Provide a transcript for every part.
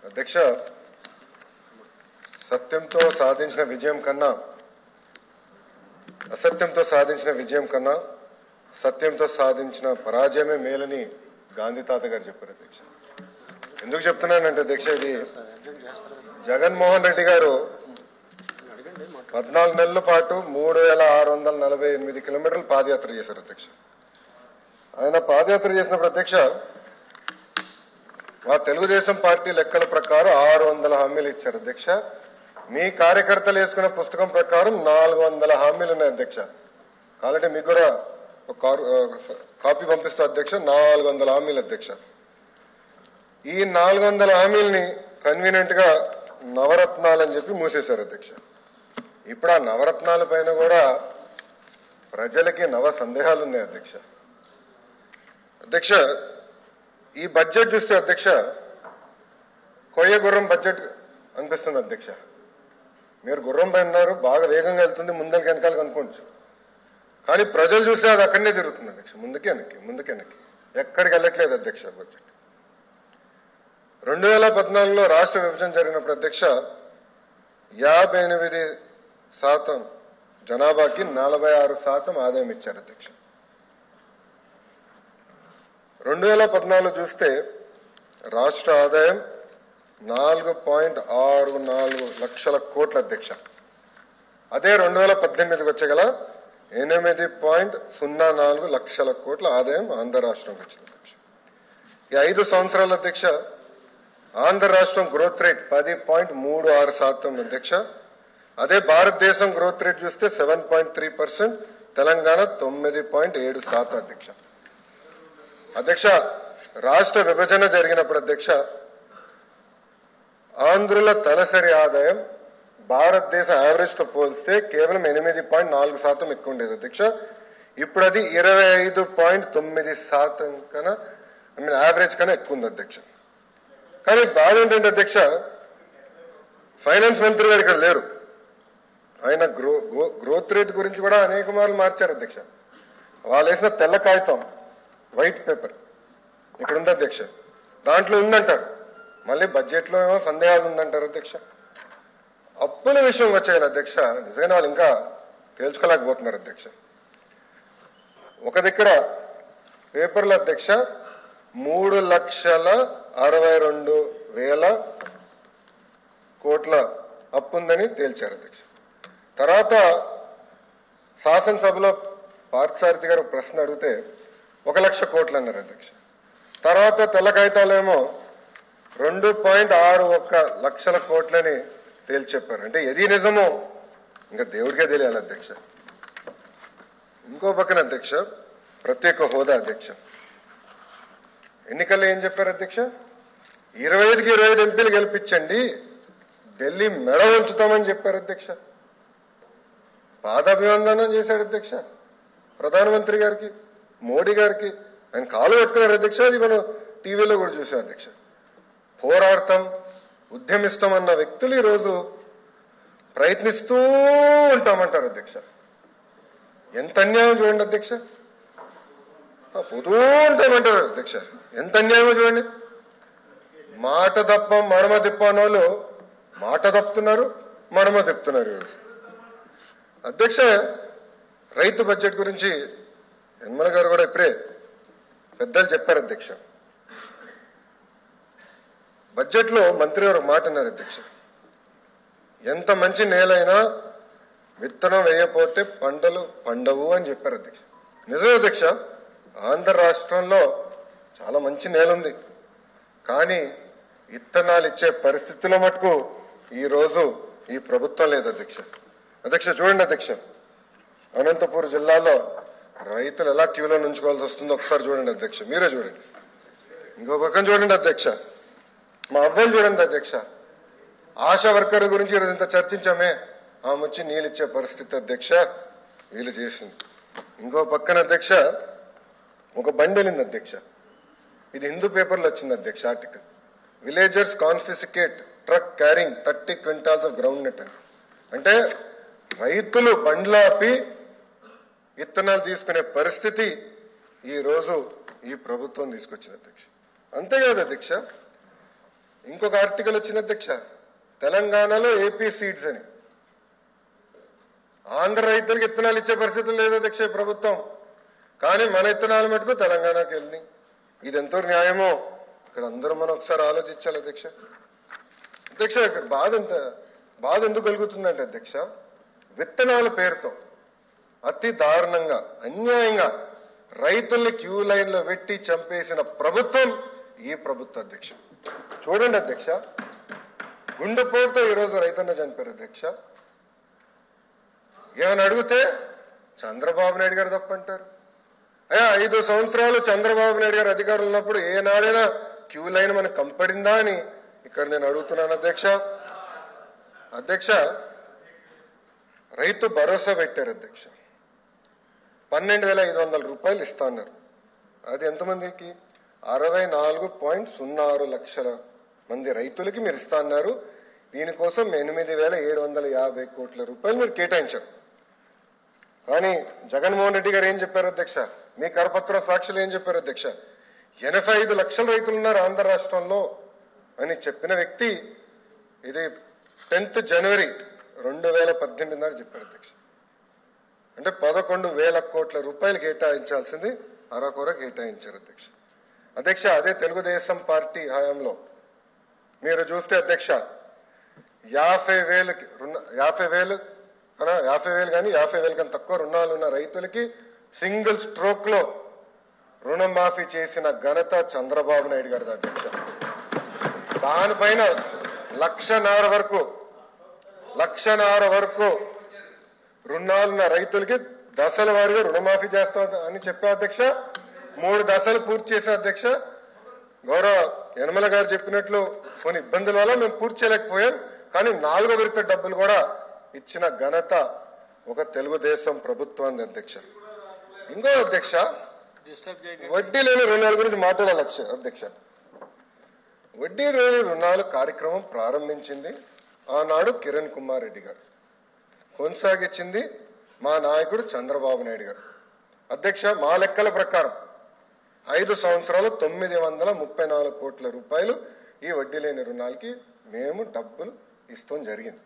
అధ్యక్ష సత్యంతో సాధించిన విజయం కన్నా అసత్యంతో సాధించిన విజయం కన్నా సత్యంతో సాధించిన పరాజయమే మేలని గాంధీ తాత గారు చెప్పారు అధ్యక్ష ఎందుకు చెప్తున్నానంటే అధ్యక్ష ఇది జగన్మోహన్ రెడ్డి గారు పద్నాలుగు నెలల పాటు మూడు వేల ఆరు వందల నలభై ఎనిమిది కిలోమీటర్లు పాదయాత్ర చేశారు అధ్యక్ష ఆయన పాదయాత్ర చేసినప్పుడు అధ్యక్ష మా తెలుగుదేశం పార్టీ లెక్కల ప్రకారం ఆరు వందల హామీలు ఇచ్చారు అధ్యక్ష మీ కార్యకర్తలు వేసుకున్న పుస్తకం ప్రకారం నాలుగు వందల హామీలు ఉన్నాయి అధ్యక్ష కావాలంటే మీకు కూడా ఒక కారు- ఆ, కాపీ పంపిస్తా అధ్యక్ష నాలుగు వందల హామీలు అధ్యక్ష ఈ నాలుగు వందల హామీల్ని కన్వీనియంట్ గా నవరత్నాలు అని చెప్పి మూసేశారు అధ్యక్ష ఇప్పుడు ఆ నవరత్నాల పైన కూడా ప్రజలకి నవ సందేహాలు ఉన్నాయి అధ్యక్ష అధ్యక్ష ఈ బడ్జెట్ చూస్తే అధ్యక్ష కొయ్య గుర్రం బడ్జెట్ అనిపిస్తుంది అధ్యక్ష మీరు గుర్రం పైన ఉన్నారు బాగా వేగంగా వెళ్తుంది ముందరికి వెనకాలకు అనుకోవచ్చు కానీ ప్రజలు చూస్తే అది అక్కడనే జరుగుతుంది అధ్యక్ష ముందుకి వెనక్కి ముందుకి వెనక్కి ఎక్కడికి వెళ్ళట్లేదు అధ్యక్ష బడ్జెట్ రెండు వేల పద్నాలుగులో రాష్ట్ర విభజన జరిగినప్పుడు అధ్యక్ష యాభై ఎనిమిది శాతం జనాభాకి నలభై ఆరు శాతం ఆదాయం ఇచ్చారు అధ్యక్ష రెండు వేల పద్నాలుగు చూస్తే రాష్ట్ర ఆదాయం నాలుగు పాయింట్ ఆరు నాలుగు లక్షల కోట్ల అధ్యక్ష అదే రెండు వేల పద్దెనిమిదికి వచ్చగల ఎనిమిది పాయింట్ సున్నా నాలుగు లక్షల కోట్ల ఆదాయం ఆంధ్ర రాష్ట్రంకి వచ్చింది అధ్యక్ష ఈ ఐదు సంవత్సరాల అధ్యక్ష ఆంధ్ర రాష్ట్రం గ్రోత్ రేట్ పది పాయింట్ మూడు ఆరు శాతం అధ్యక్ష అదే భారతదేశం గ్రోత్ రేట్ చూస్తే seven point three percent Telangana తొమ్మిది పాయింట్ ఏడు శాతం అధ్యక్ష అధ్యక్ష రాష్ట్ర విభజన జరిగినప్పుడు అధ్యక్ష ఆంధ్రుల తలసరి ఆదాయం భారతదేశ యావరేజ్ తో పోలిస్తే కేవలం ఎనిమిది పాయింట్ నాలుగు శాతం ఎక్కువ ఉండేది అధ్యక్ష ఇప్పుడు అది ఇరవై ఐదు పాయింట్ తొమ్మిది శాతం కన్నా ఐ మీన్ యావరేజ్ కన్నా ఎక్కువ ఉంది అధ్యక్ష కానీ బాధ ఏంటంటే అధ్యక్ష ఫైనాన్స్ మంత్రి గారు ఇక్కడ లేరు ఆయన గ్రో గ్రో- గ్రోత్ రేట్ గురించి కూడా అనేక మార్లు మార్చారు అధ్యక్ష వాళ్ళు వేసిన తెల్ల కాగితం వైట్ పేపర్ ఇక్కడ ఉంది అధ్యక్ష దాంట్లో ఉందంటారు మళ్ళీ బడ్జెట్ లో ఏమో సందేహాలు ఉందంటారు అధ్యక్ష అప్పుల విషయం వచ్చాయి అధ్యక్ష నిజంగానే వాళ్ళు ఇంకా తేల్చుకోలేకపోతున్నారు అధ్యక్ష ఒక దగ్గర పేపర్ల అధ్యక్ష మూడు లక్షల అరవై రెండు వేల కోట్ల అప్పు ఉందని తేల్చారు అధ్యక్ష తర్వాత శాసనసభలో పార్థసారథి గారు ఒక ప్రశ్న అడిగితే ఒక లక్ష కోట్లు అన్నారు అధ్యక్ష తర్వాత తెల్ల కాగితాలేమో రెండు పాయింట్ ఆరు ఒక్క లక్షల కోట్లని తేల్చి చెప్పారు అంటే ఎది నిజమో ఇంకా దేవుడికే తెలియాలి అధ్యక్ష ఇంకో పక్కన అధ్యక్ష ప్రత్యేక హోదా అధ్యక్ష ఎన్నికల్లో ఏం చెప్పారు అధ్యక్ష ఇరవై ఐదుకి ఇరవై ఐదు ఎంపీలు గెలిపించండి ఢిల్లీ మెడ ఉంచుతామని చెప్పారు అధ్యక్ష పాదాభివందనం చేశాడు అధ్యక్ష ప్రధానమంత్రి గారికి మోడీ గారికి ఆయన కాలు పెట్టుకున్నారు అధ్యక్ష అది మనం టీవీలో కూడా చూసాం అధ్యక్ష పోరాడతాం ఉద్యమిస్తాం అన్న వ్యక్తులు ఈరోజు ప్రయత్నిస్తూ ఉంటామంటారు అధ్యక్ష ఎంత అన్యాయం చూడండి అధ్యక్ష ఆ, పోతూ ఉంటామంటారు అధ్యక్ష ఎంత అన్యాయమో చూడండి మాట తప్ప మడమ తిప్ప వాళ్ళు మాట తప్పుతున్నారు మడమ తిప్పుతున్నారు ఈరోజు అధ్యక్ష రైతు బడ్జెట్ గురించి యనమల గారు కూడా ఇప్పుడే పెద్దలు చెప్పారు అధ్యక్ష బడ్జెట్ లో మంత్రి గారు ఒక మాట అన్నారు అధ్యక్ష ఎంత మంచి నేలైనా విత్తనం వేయపోతే పంటలు పండవు అని చెప్పారు అధ్యక్ష నిజమే అధ్యక్ష ఆంధ్ర రాష్ట్రంలో చాలా మంచి నేల ఉంది కానీ విత్తనాలు ఇచ్చే పరిస్థితుల మటుకు ఈ రోజు ఈ ప్రభుత్వం లేదు అధ్యక్ష అధ్యక్ష చూడండి అధ్యక్ష అనంతపూర్ జిల్లాలో రైతులు ఎలా క్యూలో నుంచుకోవాల్సి వస్తుందో ఒకసారి చూడండి అధ్యక్ష మీరే చూడండి ఇంకో పక్కన చూడండి అధ్యక్ష మా అవ్వని చూడండి అధ్యక్ష ఆశా వర్కర్ గురించి ఈరోజు ఇంత చర్చించామే ఆమె వచ్చి నీళ్ళు ఇచ్చే పరిస్థితి అధ్యక్ష వీళ్ళు చేసింది ఇంకో పక్కన అధ్యక్ష ఒక బండి వెళ్ళింది అధ్యక్ష ఇది హిందూ పేపర్లో వచ్చింది అధ్యక్ష article villagers confiscate truck carrying thirty quintals of groundnut అని అంటే రైతులు బండ్లు ఆపి విత్తనాలు తీసుకునే పరిస్థితి ఈ రోజు ఈ ప్రభుత్వం తీసుకొచ్చింది అధ్యక్ష అంతేకాదు అధ్యక్ష ఇంకొక ఆర్టికల్ వచ్చింది అధ్యక్ష తెలంగాణలో ఏపీ సీడ్స్ అని ఆంధ్ర రైతులకు ఇత్తనాలు ఇచ్చే పరిస్థితి లేదు అధ్యక్ష ఈ ప్రభుత్వం కానీ మన ఇత్తనాలు మటుకు తెలంగాణకి వెళ్ళి ఇది ఎంతో న్యాయమో ఇక్కడ అందరూ మనం ఒకసారి ఆలోచించాలి అధ్యక్ష అధ్యక్ష ఇక్కడ బాధ ఎంత బాధ ఎందుకు కలుగుతుందంటే అధ్యక్ష విత్తనాల పేరుతో అతి దారుణంగా అన్యాయంగా రైతుల్ని క్యూ లైన్ లో పెట్టి చంపేసిన ప్రభుత్వం ఈ ప్రభుత్వ అధ్యక్ష చూడండి అధ్యక్ష గుండెపోటుతో ఈరోజు రైతన్న చనిపోయారు అధ్యక్ష ఏమైనా అడిగితే చంద్రబాబు నాయుడు గారు తప్పంటారు అయ్యా ఐదు సంవత్సరాలు చంద్రబాబు నాయుడు గారు అధికారులు ఉన్నప్పుడు ఏనాడైనా క్యూ లైన్ మనకు కంపడిందా అని ఇక్కడ నేను అడుగుతున్నాను అధ్యక్ష అధ్యక్ష రైతు భరోసా పెట్టారు అధ్యక్ష పన్నెండు వేల ఐదు వందల రూపాయలు ఇస్తా అన్నారు అది ఎంతమందికి అరవై నాలుగు పాయింట్ సున్నా ఆరు లక్షల మంది రైతులకి మీరు ఇస్తా అన్నారు దీనికోసం ఎనిమిది వేల ఏడు వందల యాభై కోట్ల రూపాయలు మీరు కేటాయించారు కానీ జగన్మోహన్ రెడ్డి గారు ఏం చెప్పారు అధ్యక్ష మీ కరపత్ర సాక్షులు ఏం చెప్పారు అధ్యక్ష ఎనభై ఐదు లక్షల రైతులు ఉన్నారు ఆంధ్ర రాష్ట్రంలో అని చెప్పిన వ్యక్తి ఇది టెన్త్ జనవరి రెండు వేల పద్దెనిమిది నాడు చెప్పారు అధ్యక్ష అంటే పదకొండు వేల కోట్ల రూపాయలు కేటాయించాల్సింది అరకొర కేటాయించారు అధ్యక్ష అధ్యక్ష అదే తెలుగుదేశం పార్టీ హయాంలో మీరు చూస్తే అధ్యక్ష యాభై వేలకి రుణ యాభై వేలు కన్నా యాభై వేలు కానీ యాభై వేలు కన్నా తక్కువ రుణాలు ఉన్న రైతులకి సింగిల్ స్ట్రోక్ లో రుణమాఫీ చేసిన ఘనత చంద్రబాబు నాయుడు గారిది అధ్యక్ష దానిపైన లక్షన్నర వరకు లక్షన్నర వరకు రుణాలున్న రైతులకి దశల వారీగా రుణమాఫీ చేస్తా అని చెప్పా అధ్యక్ష మూడు దశలు పూర్తి చేసా అధ్యక్ష గౌరవ యనమల గారు చెప్పినట్లు కొన్ని ఇబ్బందుల వల్ల మేము పూర్తి చేయలేకపోయాం కానీ నాలుగో విడత డబ్బులు కూడా ఇచ్చిన ఘనత ఒక తెలుగుదేశం ప్రభుత్వాన్ని అధ్యక్ష ఇంకో అధ్యక్ష డిస్టర్బ్ చేయకండి వడ్డీ లేని రుణాల గురించి మాట్లాడాలి అక్ష- అధ్యక్ష వడ్డీ లేని రుణాలు కార్యక్రమం ప్రారంభించింది ఆనాడు కిరణ్ కుమార్ రెడ్డి గారు కొనసాగించింది మా నాయకుడు చంద్రబాబు నాయుడు గారు అధ్యక్ష మా లెక్కల ప్రకారం ఐదు సంవత్సరాలు తొమ్మిది వందల ముప్పై నాలుగు కోట్ల రూపాయలు ఈ వడ్డీ లేని రుణాలకి మేము డబ్బులు ఇస్తాం జరిగింది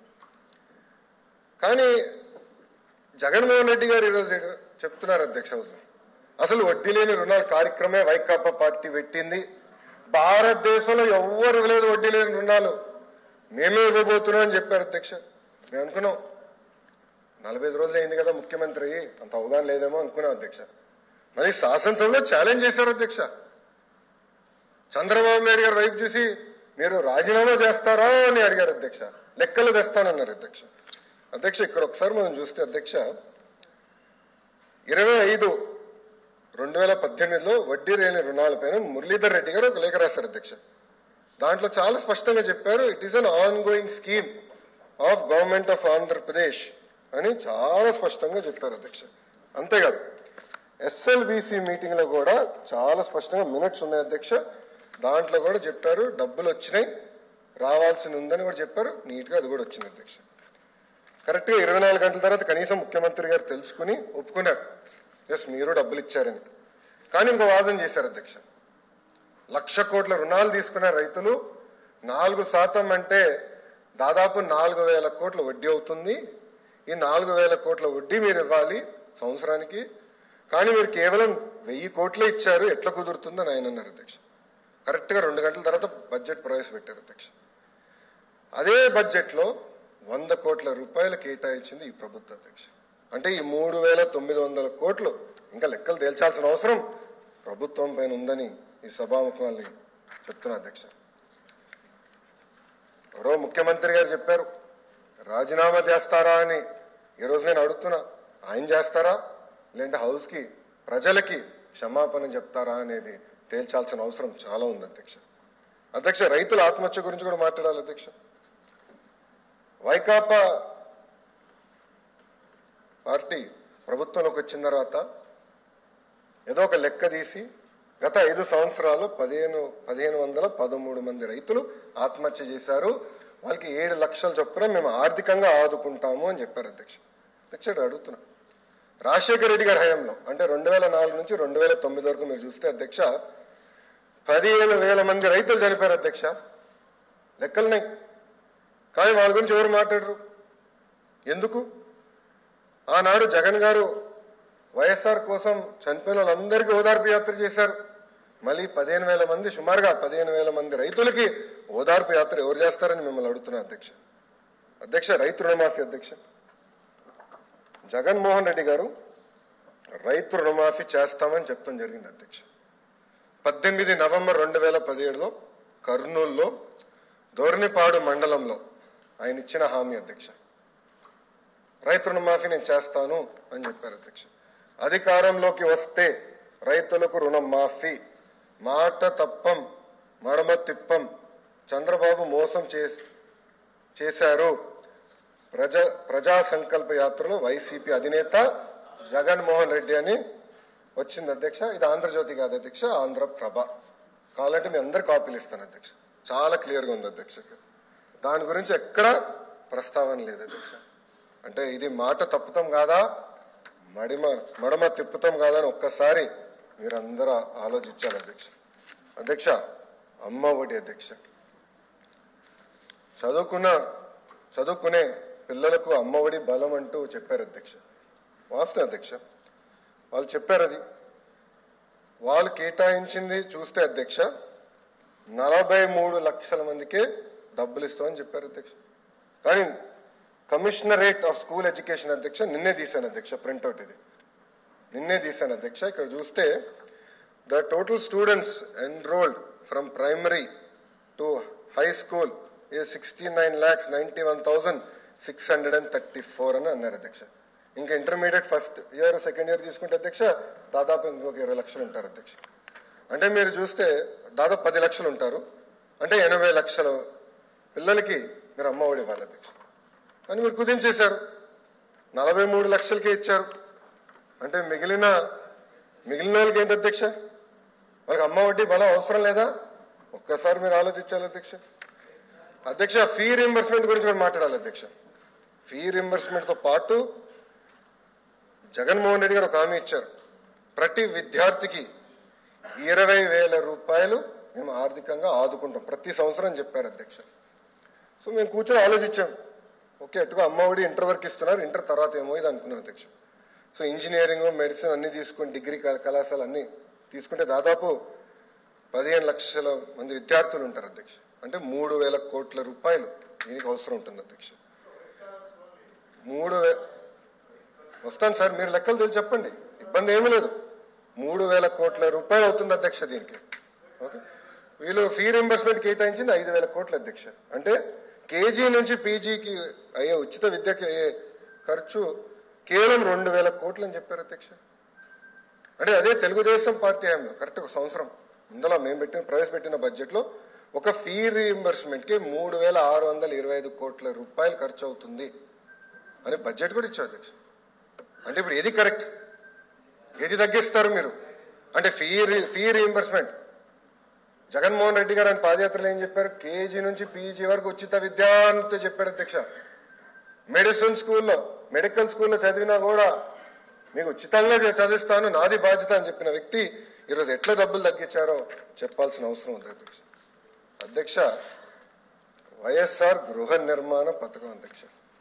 కానీ జగన్మోహన్ రెడ్డి గారు ఈరోజు చెప్తున్నారు అధ్యక్ష అసలు వడ్డీ లేని రుణాల కార్యక్రమే వైకాపా పార్టీ పెట్టింది భారతదేశంలో ఎవ్వరు ఇవ్వలేదు వడ్డీ లేని రుణాలు మేమే ఇవ్వబోతున్నాం అని చెప్పారు అధ్యక్ష మేము అనుకున్నాం నలభై ఐదు రోజులు అయింది కదా ముఖ్యమంత్రి అంత అవగాహన లేదేమో అనుకున్నాం అధ్యక్ష మరి శాసనసభలో ఛాలెంజ్ చేశారు అధ్యక్ష చంద్రబాబు నాయుడు గారు వైపు చూసి మీరు రాజీనామా చేస్తారా అని అడిగారు అధ్యక్ష లెక్కలు తెస్తానన్నారు అధ్యక్ష అధ్యక్ష ఇక్కడ ఒకసారి మనం చూస్తే అధ్యక్ష ఇరవై ఐదు రెండు వేల పద్దెనిమిదిలో వడ్డీ లేని రుణాలపైన మురళీధర్ రెడ్డి గారు ఒక లేఖ రాశారు అధ్యక్ష దాంట్లో చాలా స్పష్టంగా చెప్పారు it is an on going scheme of government of Andhra Pradesh అని చాలా స్పష్టంగా చెప్పారు అధ్యక్ష అంతేకాదు ఎస్ఎల్బిసి మీటింగ్ లో కూడా చాలా స్పష్టంగా మినిట్స్ ఉన్నాయి అధ్యక్ష దాంట్లో కూడా చెప్పారు డబ్బులు వచ్చినాయి రావాల్సి ఉందని కూడా చెప్పారు నీట్ గా అది కూడా వచ్చింది అధ్యక్ష కరెక్ట్ గా ఇరవై నాలుగు గంటల తర్వాత కనీసం ముఖ్యమంత్రి గారు తెలుసుకుని ఒప్పుకున్నారు ఎస్ మీరు డబ్బులు ఇచ్చారని కానీ ఇంకో వాదన చేశారు అధ్యక్ష లక్ష కోట్ల రుణాలు తీసుకున్న రైతులు నాలుగు శాతం అంటే దాదాపు నాలుగు వేల కోట్ల వడ్డీ అవుతుంది ఈ నాలుగు వేల కోట్ల వడ్డీ మీరు ఇవ్వాలి సంవత్సరానికి కానీ మీరు కేవలం వెయ్యి కోట్లే ఇచ్చారు ఎట్లా కుదురుతుందని ఆయన అన్నారు అధ్యక్ష కరెక్ట్ గా రెండు గంటల తర్వాత బడ్జెట్ ప్రవేశపెట్టారు అధ్యక్ష అదే బడ్జెట్ లో వంద కోట్ల రూపాయలు కేటాయించింది ఈ ప్రభుత్వ అధ్యక్ష అంటే ఈ మూడు వేల తొమ్మిది వందల కోట్లు ఇంకా లెక్కలు తేల్చాల్సిన అవసరం ప్రభుత్వం పైన ఉందని ఈ సభాముఖాన్ని చెప్తున్నా అధ్యక్ష ఎవరో ముఖ్యమంత్రి గారు చెప్పారు రాజీనామా చేస్తారా అని ఈ రోజు నేను అడుగుతున్నా ఆయన చేస్తారా లేదంటే హౌస్ కి ప్రజలకి క్షమాపణ చెప్తారా అనేది తేల్చాల్సిన అవసరం చాలా ఉంది అధ్యక్ష అధ్యక్ష రైతుల ఆత్మహత్య గురించి కూడా మాట్లాడాలి అధ్యక్ష వైకాపా పార్టీ ప్రభుత్వంలోకి వచ్చిన తర్వాత ఏదో ఒక లెక్క తీసి గత ఐదు సంవత్సరాలు పదిహేను పదిహేను వందల పదమూడు మంది రైతులు ఆత్మహత్య చేశారు వాళ్ళకి ఏడు లక్షల చొప్పున మేము ఆర్థికంగా ఆదుకుంటాము అని చెప్పారు అధ్యక్ష అధ్యక్ష అడుగుతున్నా రాజశేఖర రెడ్డి గారి హయాంలో అంటే రెండు వేల నాలుగు నుంచి రెండు వేల తొమ్మిది వరకు మీరు చూస్తే అధ్యక్ష పదిహేను వేల మంది రైతులు చనిపోయారు అధ్యక్ష లెక్కలున్నాయి కానీ వాళ్ళ గురించి ఎవరు మాట్లాడరు ఎందుకు ఆనాడు జగన్ గారు వైఎస్ఆర్ కోసం చనిపోయిన వాళ్ళందరికీ ఓదార్పు యాత్ర చేశారు మళ్ళీ పదిహేను వేల మంది సుమారుగా పదిహేను వేల మంది రైతులకి ఓదార్పు యాత్ర ఎవరు చేస్తారని మిమ్మల్ని అడుగుతున్నా అధ్యక్ష అధ్యక్ష రైతు రుణమాఫీ అధ్యక్ష జగన్మోహన్ రెడ్డి గారు రైతు రుణమాఫీ చేస్తామని చెప్పడం జరిగింది అధ్యక్ష పద్దెనిమిది నవంబర్ రెండు వేల పదిహేడులో కర్నూలులో దోర్నిపాడు మండలంలో ఆయన ఇచ్చిన హామీ అధ్యక్ష రైతు రుణమాఫీ నేను చేస్తాను అని చెప్పారు అధ్యక్ష అధికారంలోకి వస్తే రైతులకు రుణం మాఫీ మాట తప్పం మడమ తిప్పం చంద్రబాబు మోసం చేసి చేశారు ప్రజా ప్రజా సంకల్ప యాత్రలో వైసీపీ అధినేత జగన్మోహన్ రెడ్డి అని వచ్చింది అధ్యక్ష ఇది ఆంధ్రజ్యోతి కాదు అధ్యక్ష ఆంధ్రప్రభ కావాలంటే మీ అందరు కాపీలు ఇస్తాను అధ్యక్ష చాలా క్లియర్గా ఉంది అధ్యక్ష దాని గురించి ఎక్కడ ప్రస్తావన లేదు అధ్యక్ష అంటే ఇది మాట తప్పుతాం కాదా మడిమ మడమ తిప్పుతాం కాదా అని ఒక్కసారి మీరందరూ ఆలోచించాలి అధ్యక్ష అధ్యక్ష అమ్మ ఒడి అధ్యక్ష చదువుకున్న చదువుకునే పిల్లలకు అమ్మఒడి బలం అంటూ చెప్పారు అధ్యక్ష వాస్తవం అధ్యక్ష వాళ్ళు చెప్పారు అది వాళ్ళు కేటాయించింది చూస్తే అధ్యక్ష నలభై మూడు లక్షల మందికే డబ్బులు ఇస్తామని చెప్పారు అధ్యక్ష కానీ కమిషనరేట్ ఆఫ్ స్కూల్ ఎడ్యుకేషన్ అధ్యక్ష నిన్నే తీశాను అధ్యక్ష ప్రింట్అవుట్ ఇది నిన్నే తీశాను అధ్యక్ష ఇక్కడ చూస్తే the total students enrolled from primary to high school a sixty nine lakhs ninety one thousand six hundred and thirty four అని అన్నారు అధ్యక్ష ఇంకా intermediate first year second year తీసుకుంటే అధ్యక్ష దాదాపు ఇంకొక ఇరవై లక్షలు ఉంటారు అధ్యక్ష అంటే మీరు చూస్తే దాదాపు పది లక్షలు ఉంటారు అంటే ఎనభై లక్షల పిల్లలకి మీరు అమ్మ ఒడి ఇవ్వాలి అధ్యక్ష అని మీరు కుదించేశారు నలభై మూడు లక్షలకే ఇచ్చారు అంటే మిగిలిన మిగిలిన వాళ్ళకి ఏంటి అధ్యక్ష వాళ్ళకి అమ్మ వడ్డీ బలం అవసరం లేదా ఒక్కసారి మీరు ఆలోచించాలి అధ్యక్ష అధ్యక్ష ఫీ రింబర్స్మెంట్ గురించి కూడా మాట్లాడాలి అధ్యక్ష ఫీ రింబర్స్మెంట్ తో పాటు జగన్మోహన్ రెడ్డి గారు ఒక హామీ ఇచ్చారు ప్రతి విద్యార్థికి ఇరవై వేల రూపాయలు మేము ఆర్థికంగా ఆదుకుంటాం ప్రతి సంవత్సరం చెప్పారు అధ్యక్ష సో మేము కూర్చొని ఆలోచించాం ఓకే అటుగా అమ్మఒడి ఇంటర్ వరకు ఇస్తున్నారు ఇంటర్ తర్వాత ఏమో ఇది అనుకున్నాం అధ్యక్ష సో ఇంజనీరింగ్ మెడిసిన్ అన్ని తీసుకుని డిగ్రీ కళ- కళాశాల అన్ని తీసుకుంటే దాదాపు పదిహేను లక్షల మంది విద్యార్థులు ఉంటారు అధ్యక్ష అంటే మూడు వేల కోట్ల రూపాయలు దీనికి అవసరం ఉంటుంది అధ్యక్ష మూడు వే వస్తాను సార్ మీరు లెక్కలు తెలిసి చెప్పండి ఇబ్బంది ఏమీ లేదు మూడు వేల కోట్ల రూపాయలు అవుతుంది అధ్యక్ష దీనికి ఓకే వీళ్ళు ఫీ రింబర్స్మెంట్ కేటాయించింది ఐదు వేల కోట్ల అధ్యక్ష అంటే కేజీ నుంచి పీజీకి అయ్యే ఉచిత విద్యకి అయ్యే ఖర్చు కేవలం రెండు వేల కోట్లు అని చెప్పారు అధ్యక్ష అంటే అదే తెలుగుదేశం పార్టీ హయాంలో కరెక్ట్ ఒక సంవత్సరం ఇందులో మేము పెట్టిన ప్రవేశపెట్టిన బడ్జెట్ లో ఒక ఫీ రీఎంబర్స్మెంట్ కి మూడు వేల ఆరు వందల ఇరవై ఐదు కోట్ల రూపాయలు ఖర్చు అవుతుంది అని బడ్జెట్ కూడా ఇచ్చారు అధ్యక్ష అంటే ఇప్పుడు ఏది కరెక్ట్ ఏది తగ్గిస్తారు మీరు అంటే fee re- fee reimbursement Jaganmohan Reddy గారు ఆయన పాదయాత్రలో ఏం చెప్పారు కేజీ నుంచి పీజీ వరకు ఉచిత విద్య అంతా చెప్పారు అధ్యక్ష మెడిసిన్ స్కూల్లో మెడికల్ స్కూల్లో చదివినా కూడా మీకు ఉచితంగా చ- చదివిస్తాను నాది బాధ్యత అని చెప్పిన వ్యక్తి ఈరోజు ఎట్లా డబ్బులు తగ్గించారో చెప్పాల్సిన అవసరం ఉంది అధ్యక్ష అధ్యక్ష వైఎస్ఆర్ గృహ నిర్మాణ పథకం అధ్యక్ష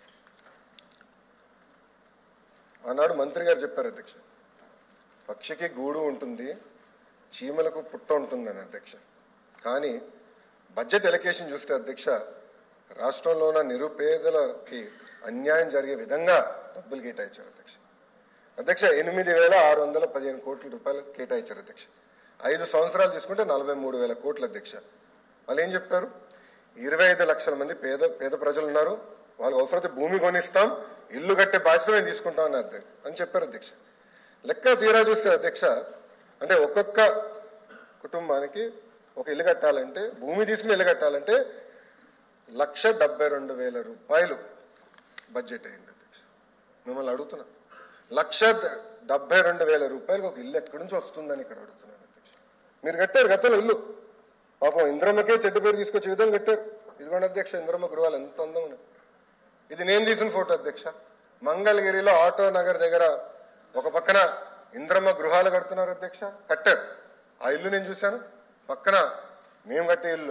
ఆనాడు మంత్రి గారు చెప్పారు అధ్యక్ష పక్షికి గూడు ఉంటుంది చీమలకు పుట్ట ఉంటుందని అధ్యక్ష కానీ బడ్జెట్ ఎలకేషన్ చూస్తే అధ్యక్ష రాష్ట్రంలో ఉన్న నిరుపేదలకి అన్యాయం జరిగే విధంగా డబ్బులు కేటాయించారు అధ్యక్ష అధ్యక్ష ఎనిమిది వేల ఆరు వందల పదిహేను కోట్ల రూపాయలు కేటాయించారు అధ్యక్ష ఐదు సంవత్సరాలు తీసుకుంటే నలభై మూడు వేల కోట్ల అధ్యక్ష వాళ్ళు ఏం చెప్పారు ఇరవై ఐదు లక్షల మంది పేద పేద ప్రజలు ఉన్నారు వాళ్ళకి అవసరమైతే భూమి కొనిస్తాం ఇల్లు కట్టే బాధ్యత మేము తీసుకుంటాం అని అధ్యక్ష అని చెప్పారు అధ్యక్ష లెక్క తీరా చూస్తే అధ్యక్ష అంటే ఒక్కొక్క కుటుంబానికి ఒక ఇల్లు కట్టాలంటే భూమి తీసుకుని ఇల్లు కట్టాలంటే లక్ష డెబ్బై రెండు వేల రూపాయలు బడ్జెట్ అయింది అధ్యక్ష మిమ్మల్ని అడుగుతున్నా లక్ష ద- డెబ్బై రెండు వేల రూపాయలకు ఒక ఇల్లు ఎక్కడి నుంచి వస్తుందని ఇక్కడ అడుగుతున్నాను అధ్యక్ష మీరు కట్టారు గతంలో ఇల్లు పాపం ఇంద్రమ్మకే చెడ్డ పేరు తీసుకొచ్చే విధంగా కట్టారు ఇదిగోండి అధ్యక్ష ఇంద్రమ్మ గృహాలు ఎంత అందం ఉన్నాయి ఇది నేను తీసిన ఫోటో అధ్యక్ష మంగళగిరిలో ఆటో నగర్ దగ్గర ఒక పక్కన ఇంద్రమ్మ గృహాలు కడుతున్నారు అధ్యక్ష కట్టారు ఆ ఇల్లు నేను చూశాను పక్కన మేము కట్టే ఇల్లు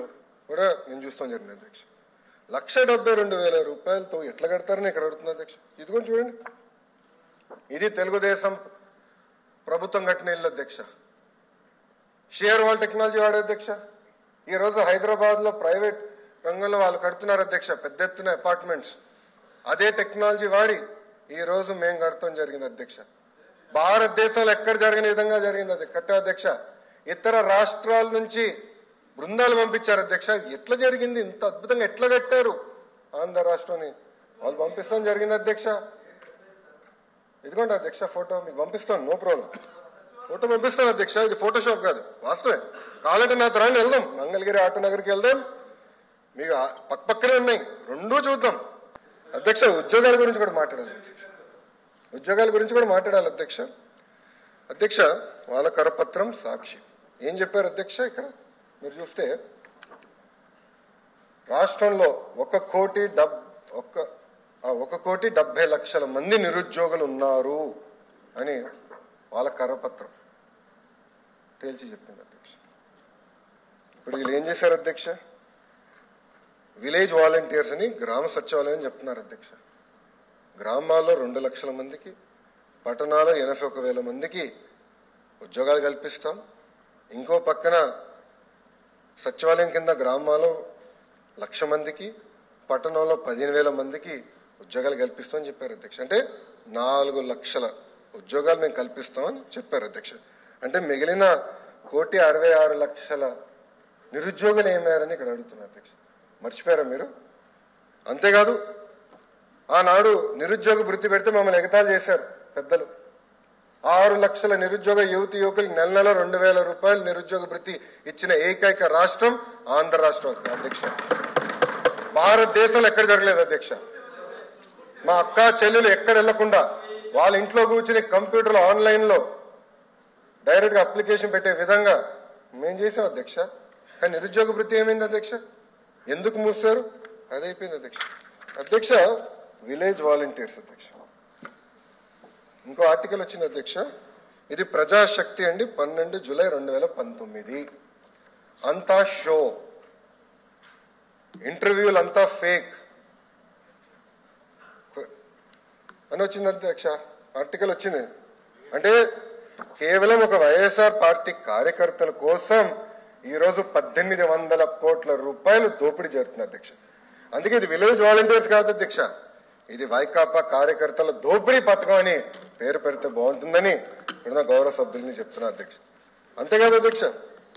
కూడా నేను చూస్తాం జరిగింది అధ్యక్ష లక్ష డెబ్బై రెండు వేల రూపాయలతో ఎట్లా కడతారని ఇక్కడ అడుగుతుంది అధ్యక్ష ఇది కూడా చూడండి ఇది తెలుగుదేశం ప్రభుత్వం కట్టిన ఇల్లు అధ్యక్ష షేర్ వాల్ టెక్నాలజీ వాడే అధ్యక్ష ఈ రోజు హైదరాబాద్ లో ప్రైవేట్ రంగంలో వాళ్ళు కడుతున్నారు అధ్యక్ష పెద్ద ఎత్తున అపార్ట్మెంట్స్ అదే టెక్నాలజీ వాడి ఈ రోజు మేము కడతాం జరిగింది అధ్యక్ష భారతదేశంలో ఎక్కడ జరిగిన విధంగా జరిగింది అది కట్టే అధ్యక్ష ఇతర రాష్ట్రాల నుంచి బృందాలు పంపించారు అధ్యక్ష ఎట్లా జరిగింది ఇంత అద్భుతంగా ఎట్లా కట్టారు ఆంధ్ర రాష్ట్రాన్ని వాళ్ళు పంపిస్తాం జరిగింది అధ్యక్ష ఇదిగోండి అధ్యక్ష ఫోటో మీకు పంపిస్తాను నో ప్రాబ్లం ఫోటో పంపిస్తాను అధ్యక్ష ఇది ఫోటోషాప్ కాదు వాస్తవే కావాలంటే నా తరాన్ని వెళ్దాం మంగళగిరి ఆటో నగర్కి వెళ్దాం మీకు ఆ పక్క పక్కనే ఉన్నాయి రెండూ చూద్దాం అధ్యక్ష ఉద్యోగాల గురించి కూడా మాట్లాడాలి అధ్యక్ష ఉద్యోగాల గురించి కూడా మాట్లాడాలి అధ్యక్ష అధ్యక్ష వాళ్ళ కరపత్రం సాక్షి ఏం చెప్పారు అధ్యక్ష ఇక్కడ మీరు చూస్తే రాష్ట్రంలో ఒక కోటి డబ్ ఒక ఆ, ఒక కోటి డెబ్బై లక్షల మంది నిరుద్యోగులు ఉన్నారు అని వాళ్ళ కరపత్రం తేల్చి చెప్పింది అధ్యక్ష ఇప్పుడు వీళ్ళు ఏం చేశారు అధ్యక్ష విలేజ్ వాలంటీర్స్ అని గ్రామ సచివాలయం చెప్తున్నారు అధ్యక్ష గ్రామాల్లో రెండు లక్షల మందికి పట్టణాల్లో ఎనభై ఒక వేల మందికి ఉద్యోగాలు కల్పిస్తాం ఇంకో పక్కన సచివాలయం కింద గ్రామాల్లో లక్ష మందికి పట్టణంలో పదిహేను వేల మందికి ఉద్యోగాలు కల్పిస్తామని చెప్పారు అధ్యక్ష అంటే నాలుగు లక్షల ఉద్యోగాలు మేము కల్పిస్తామని చెప్పారు అధ్యక్ష అంటే మిగిలిన కోటి అరవై ఆరు లక్షల నిరుద్యోగులు ఏమయ్యారని ఇక్కడ అడుగుతున్నారు అధ్యక్ష మర్చిపోయారా మీరు అంతేకాదు ఆనాడు నిరుద్యోగ వృత్తి పెడితే మమ్మల్ని ఎగతాళి చేశారు పెద్దలు ఆరు లక్షల నిరుద్యోగ యువతి యువకులకు నెల నెల రెండు వేల రూపాయలు నిరుద్యోగ వృత్తి ఇచ్చిన ఏకైక రాష్ట్రం ఆంధ్ర రాష్ట్రం అధ్యక్ష భారతదేశంలో ఎక్కడ జరగలేదు అధ్యక్ష మా అక్క చెల్లెలు ఎక్కడ వెళ్లకుండా వాళ్ళ ఇంట్లో కూర్చుని కంప్యూటర్లో ఆన్లైన్ లో డైరెక్ట్ గా అప్లికేషన్ పెట్టే విధంగా మేం చేసాం అధ్యక్ష కానీ నిరుద్యోగ వృత్తి ఏమైంది అధ్యక్ష ఎందుకు మూసారు అదైపోయింది అధ్యక్ష అధ్యక్ష విలేజ్ వాలంటీర్స్ అధ్యక్ష ఇంకో ఆర్టికల్ వచ్చింది అధ్యక్ష ఇది ప్రజాశక్తి అండి పన్నెండు జూలై రెండు వేల పంతొమ్మిది అంతా షో ఇంటర్వ్యూలు అంతా ఫేక్ అని వచ్చింది అధ్యక్ష ఆర్టికల్ వచ్చింది అంటే కేవలం ఒక వైఎస్ఆర్ పార్టీ కార్యకర్తల కోసం ఈ రోజు పద్దెనిమిది వందల కోట్ల రూపాయలు దోపిడీ జరుగుతుంది అధ్యక్ష అందుకే ఇది విలేజ్ వాలంటీర్స్ కాదు అధ్యక్ష ఇది వైకాపా కార్యకర్తల దోపిడీ పథకం అని పేరు పెడితే బాగుంటుందని ఇప్పుడున్న గౌరవ సభ్యుల్ని చెప్తున్నా అధ్యక్ష అంతేకాదు అధ్యక్ష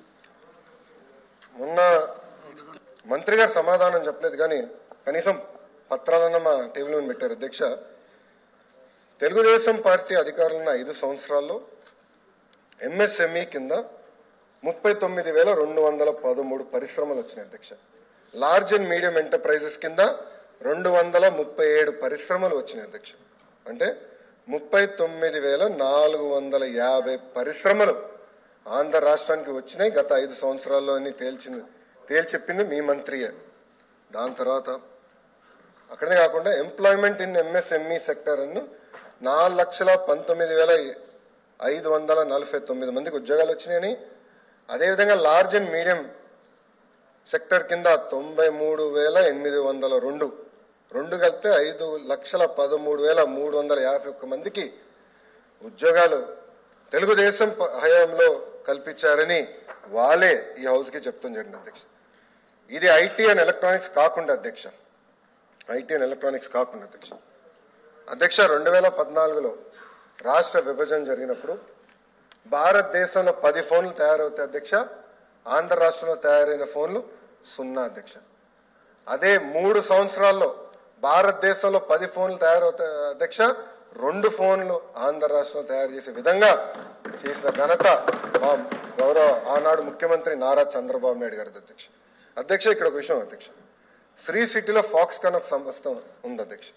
మొన్న మంత్రి గారు సమాధానం చెప్పలేదు కానీ కనీసం పత్రాలన్న మా టేబుల్ మీద పెట్టారు అధ్యక్ష తెలుగుదేశం పార్టీ అధికారులు ఉన్న ఐదు సంవత్సరాల్లో ఎంఎస్ఎంఈ కింద ముప్పై తొమ్మిది వేల రెండు వందల పదమూడు పరిశ్రమలు వచ్చినాయి అధ్యక్ష లార్జ్ అండ్ మీడియం ఎంటర్ప్రైజెస్ కింద రెండు వందల ముప్పై ఏడు పరిశ్రమలు వచ్చినాయి అధ్యక్ష అంటే ముప్పై తొమ్మిది వేల నాలుగు వందల యాభై పరిశ్రమలు ఆంధ్ర రాష్ట్రానికి వచ్చినాయి గత ఐదు సంవత్సరాల్లో అని తేల్చింది తేల్చెప్పింది మీ మంత్రియే దాని తర్వాత అక్కడే కాకుండా ఎంప్లాయ్మెంట్ ఇన్ ఎంఎస్ఎంఈ సెక్టర్ అನ್ನು నాలుగు లక్షల పంతొమ్మిది వేల ఐదు వందల నలభై తొమ్మిది మందికి ఉద్యోగాలు వచ్చినాయని అదేవిధంగా లార్జ్ అండ్ మీడియం సెక్టర్ కింద తొంభై మూడు వేల ఎనిమిది వందల రెండు రెండు కలిపితే ఐదు లక్షల పదమూడు వేల మూడు వందల యాభై ఒక్క మందికి ఉద్యోగాలు తెలుగుదేశం ప- హయాంలో కల్పించారని వాళ్ళే ఈ హౌస్ కి చెప్తాం జరిగింది అధ్యక్ష ఇది ఐటీ అండ్ ఎలక్ట్రానిక్స్ కాకుండా అధ్యక్ష ఐటీ అండ్ ఎలక్ట్రానిక్స్ కాకుండా అధ్యక్ష అధ్యక్ష రెండు వేల పద్నాలుగులో రాష్ట్ర విభజన జరిగినప్పుడు భారతదేశంలో పది ఫోన్లు తయారవుతాయి అధ్యక్ష ఆంధ్ర రాష్ట్రంలో తయారైన ఫోన్లు సున్నా అధ్యక్ష అదే మూడు సంవత్సరాల్లో భారతదేశంలో పది ఫోన్లు తయారవుతాయి అధ్యక్ష రెండు ఫోన్లు ఆంధ్ర రాష్ట్రంలో తయారు చేసే విధంగా చేసిన ఘనత మా గౌరవ ఆనాడు ముఖ్యమంత్రి నారా చంద్రబాబు నాయుడు గారి అధ్యక్ష అధ్యక్ష ఇక్కడ ఒక విషయం అధ్యక్ష శ్రీ సిటీలో ఫాక్స్ కన్ ఒక సంస్థ ఉంది అధ్యక్ష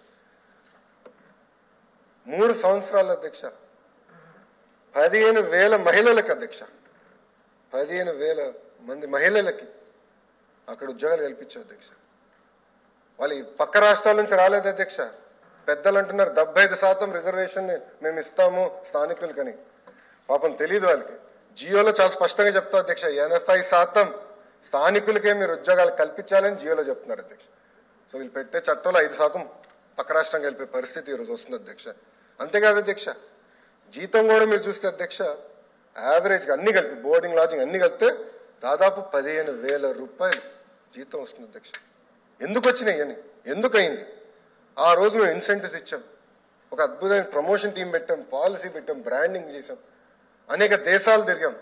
మూడు సంవత్సరాల అధ్యక్ష పదిహేను వేల మహిళలకు అధ్యక్ష పదిహేను వేల మంది మహిళలకి అక్కడ ఉద్యోగాలు కల్పించారు అధ్యక్ష వాళ్ళు ఈ పక్క రాష్ట్రాల నుంచి రాలేదు అధ్యక్ష పెద్దలు అంటున్నారు డెబ్బై ఐదు శాతం రిజర్వేషన్ మేము ఇస్తాము స్థానికులకని పాపం తెలియదు వాళ్ళకి జియోలో చాలా స్పష్టంగా చెప్తా అధ్యక్ష ఎనభై శాతం స్థానికులకే మీరు ఉద్యోగాలు కల్పించాలని జియోలో చెప్తున్నారు అధ్యక్ష సో వీళ్ళు పెట్టే చట్టంలో ఐదు శాతం పక్క రాష్ట్రం కలిపే పరిస్థితి ఈరోజు వస్తుంది అధ్యక్ష అంతేకాదు అధ్యక్ష జీతం కూడా మీరు చూస్తే అధ్యక్ష యావరేజ్గా అన్ని కలిపి బోర్డింగ్ లాజింగ్ అన్ని కలిపితే దాదాపు పదిహేను వేల రూపాయలు జీతం వస్తుంది అధ్యక్ష ఎందుకు వచ్చినాయి అని ఎందుకు అయింది ఆ రోజు మేము ఇన్సెంటివ్స్ ఇచ్చాం ఒక అద్భుతమైన ప్రమోషన్ టీం పెట్టాం పాలసీ పెట్టాం బ్రాండింగ్ చేసాం అనేక దేశాలు తిరిగాం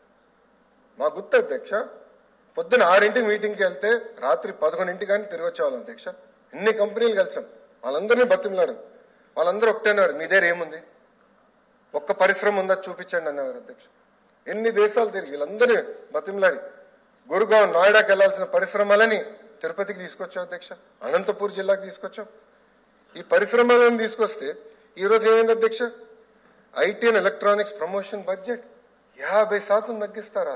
మా గుర్తు అధ్యక్ష పొద్దున ఆరింటికి మీటింగ్కి వెళ్తే రాత్రి పదకొండింటికి కానీ తిరిగి వచ్చేవాళ్ళం అధ్యక్ష ఎన్ని కంపెనీలు కలిసాం వాళ్ళందరినీ బతిమలాడం వాళ్ళందరూ ఒకటేనారు మీ దగ్గర ఏముంది ఒక్క పరిశ్రమ ఉందా చూపించండి అన్నవారు అధ్యక్ష ఎన్ని దేశాలు తిరిగి వీళ్ళందరినీ బతిమలాడి గురుగావ్ నోయిడాకి వెళ్లాల్సిన పరిశ్రమలని తిరుపతికి తీసుకొచ్చాం అధ్యక్ష అనంతపూర్ జిల్లాకి తీసుకొచ్చాం ఈ పరిశ్రమలను తీసుకొస్తే ఈ రోజు ఏమైంది అధ్యక్ష IT and electronics promotion budget యాభై శాతం తగ్గిస్తారా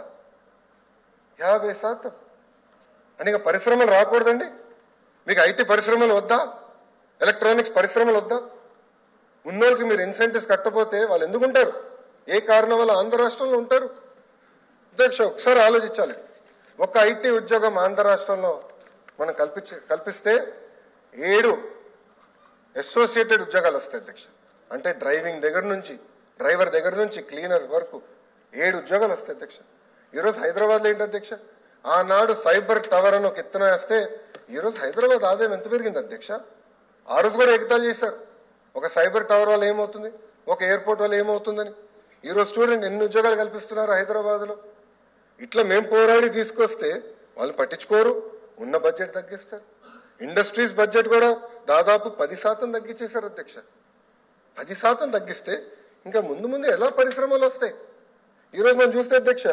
యాభై శాతం అనేక పరిశ్రమలు రాకూడదండి మీకు ఐటీ పరిశ్రమలు వద్దా ఎలక్ట్రానిక్స్ పరిశ్రమలు వద్దా ఉన్నోళ్ళకి మీరు ఇన్సెంటివ్స్ కట్టపోతే వాళ్ళు ఎందుకు ఉంటారు ఏ కారణం వల్ల ఆంధ్ర రాష్ట్రంలో ఉంటారు అధ్యక్ష ఒకసారి ఆలోచించాలి ఒక ఐటీ ఉద్యోగం ఆంధ్ర రాష్ట్రంలో మనం కల్పించే కల్పిస్తే ఏడు అసోసియేటెడ్ ఉద్యోగాలు వస్తాయి అధ్యక్ష అంటే డ్రైవింగ్ దగ్గర నుంచి డ్రైవర్ దగ్గర నుంచి క్లీనర్ వరకు ఏడు ఉద్యోగాలు వస్తాయి అధ్యక్ష ఈరోజు హైదరాబాద్లో ఏంటి అధ్యక్ష ఆనాడు సైబర్ టవర్ అని ఒక ఎత్తున వేస్తే ఈరోజు హైదరాబాద్ ఆదాయం ఎంత పెరిగింది అధ్యక్ష ఆ రోజు కూడా ఎగతాలు చేశారు ఒక సైబర్ టవర్ వల్ల ఏమవుతుంది ఒక ఎయిర్పోర్ట్ వల్ల ఏమవుతుందని ఈరోజు చూడండి ఎన్ని ఉద్యోగాలు కల్పిస్తున్నారు హైదరాబాద్లో ఇట్లా మేము పోరాడి తీసుకొస్తే వాళ్ళు పట్టించుకోరు ఉన్న బడ్జెట్ తగ్గిస్తారు ఇండస్ట్రీస్ బడ్జెట్ కూడా దాదాపు పది శాతం తగ్గించేశారు అధ్యక్ష పది శాతం తగ్గిస్తే ఇంకా ముందు ముందు ఎలా పరిశ్రమలు వస్తాయి ఈరోజు మనం చూస్తే అధ్యక్ష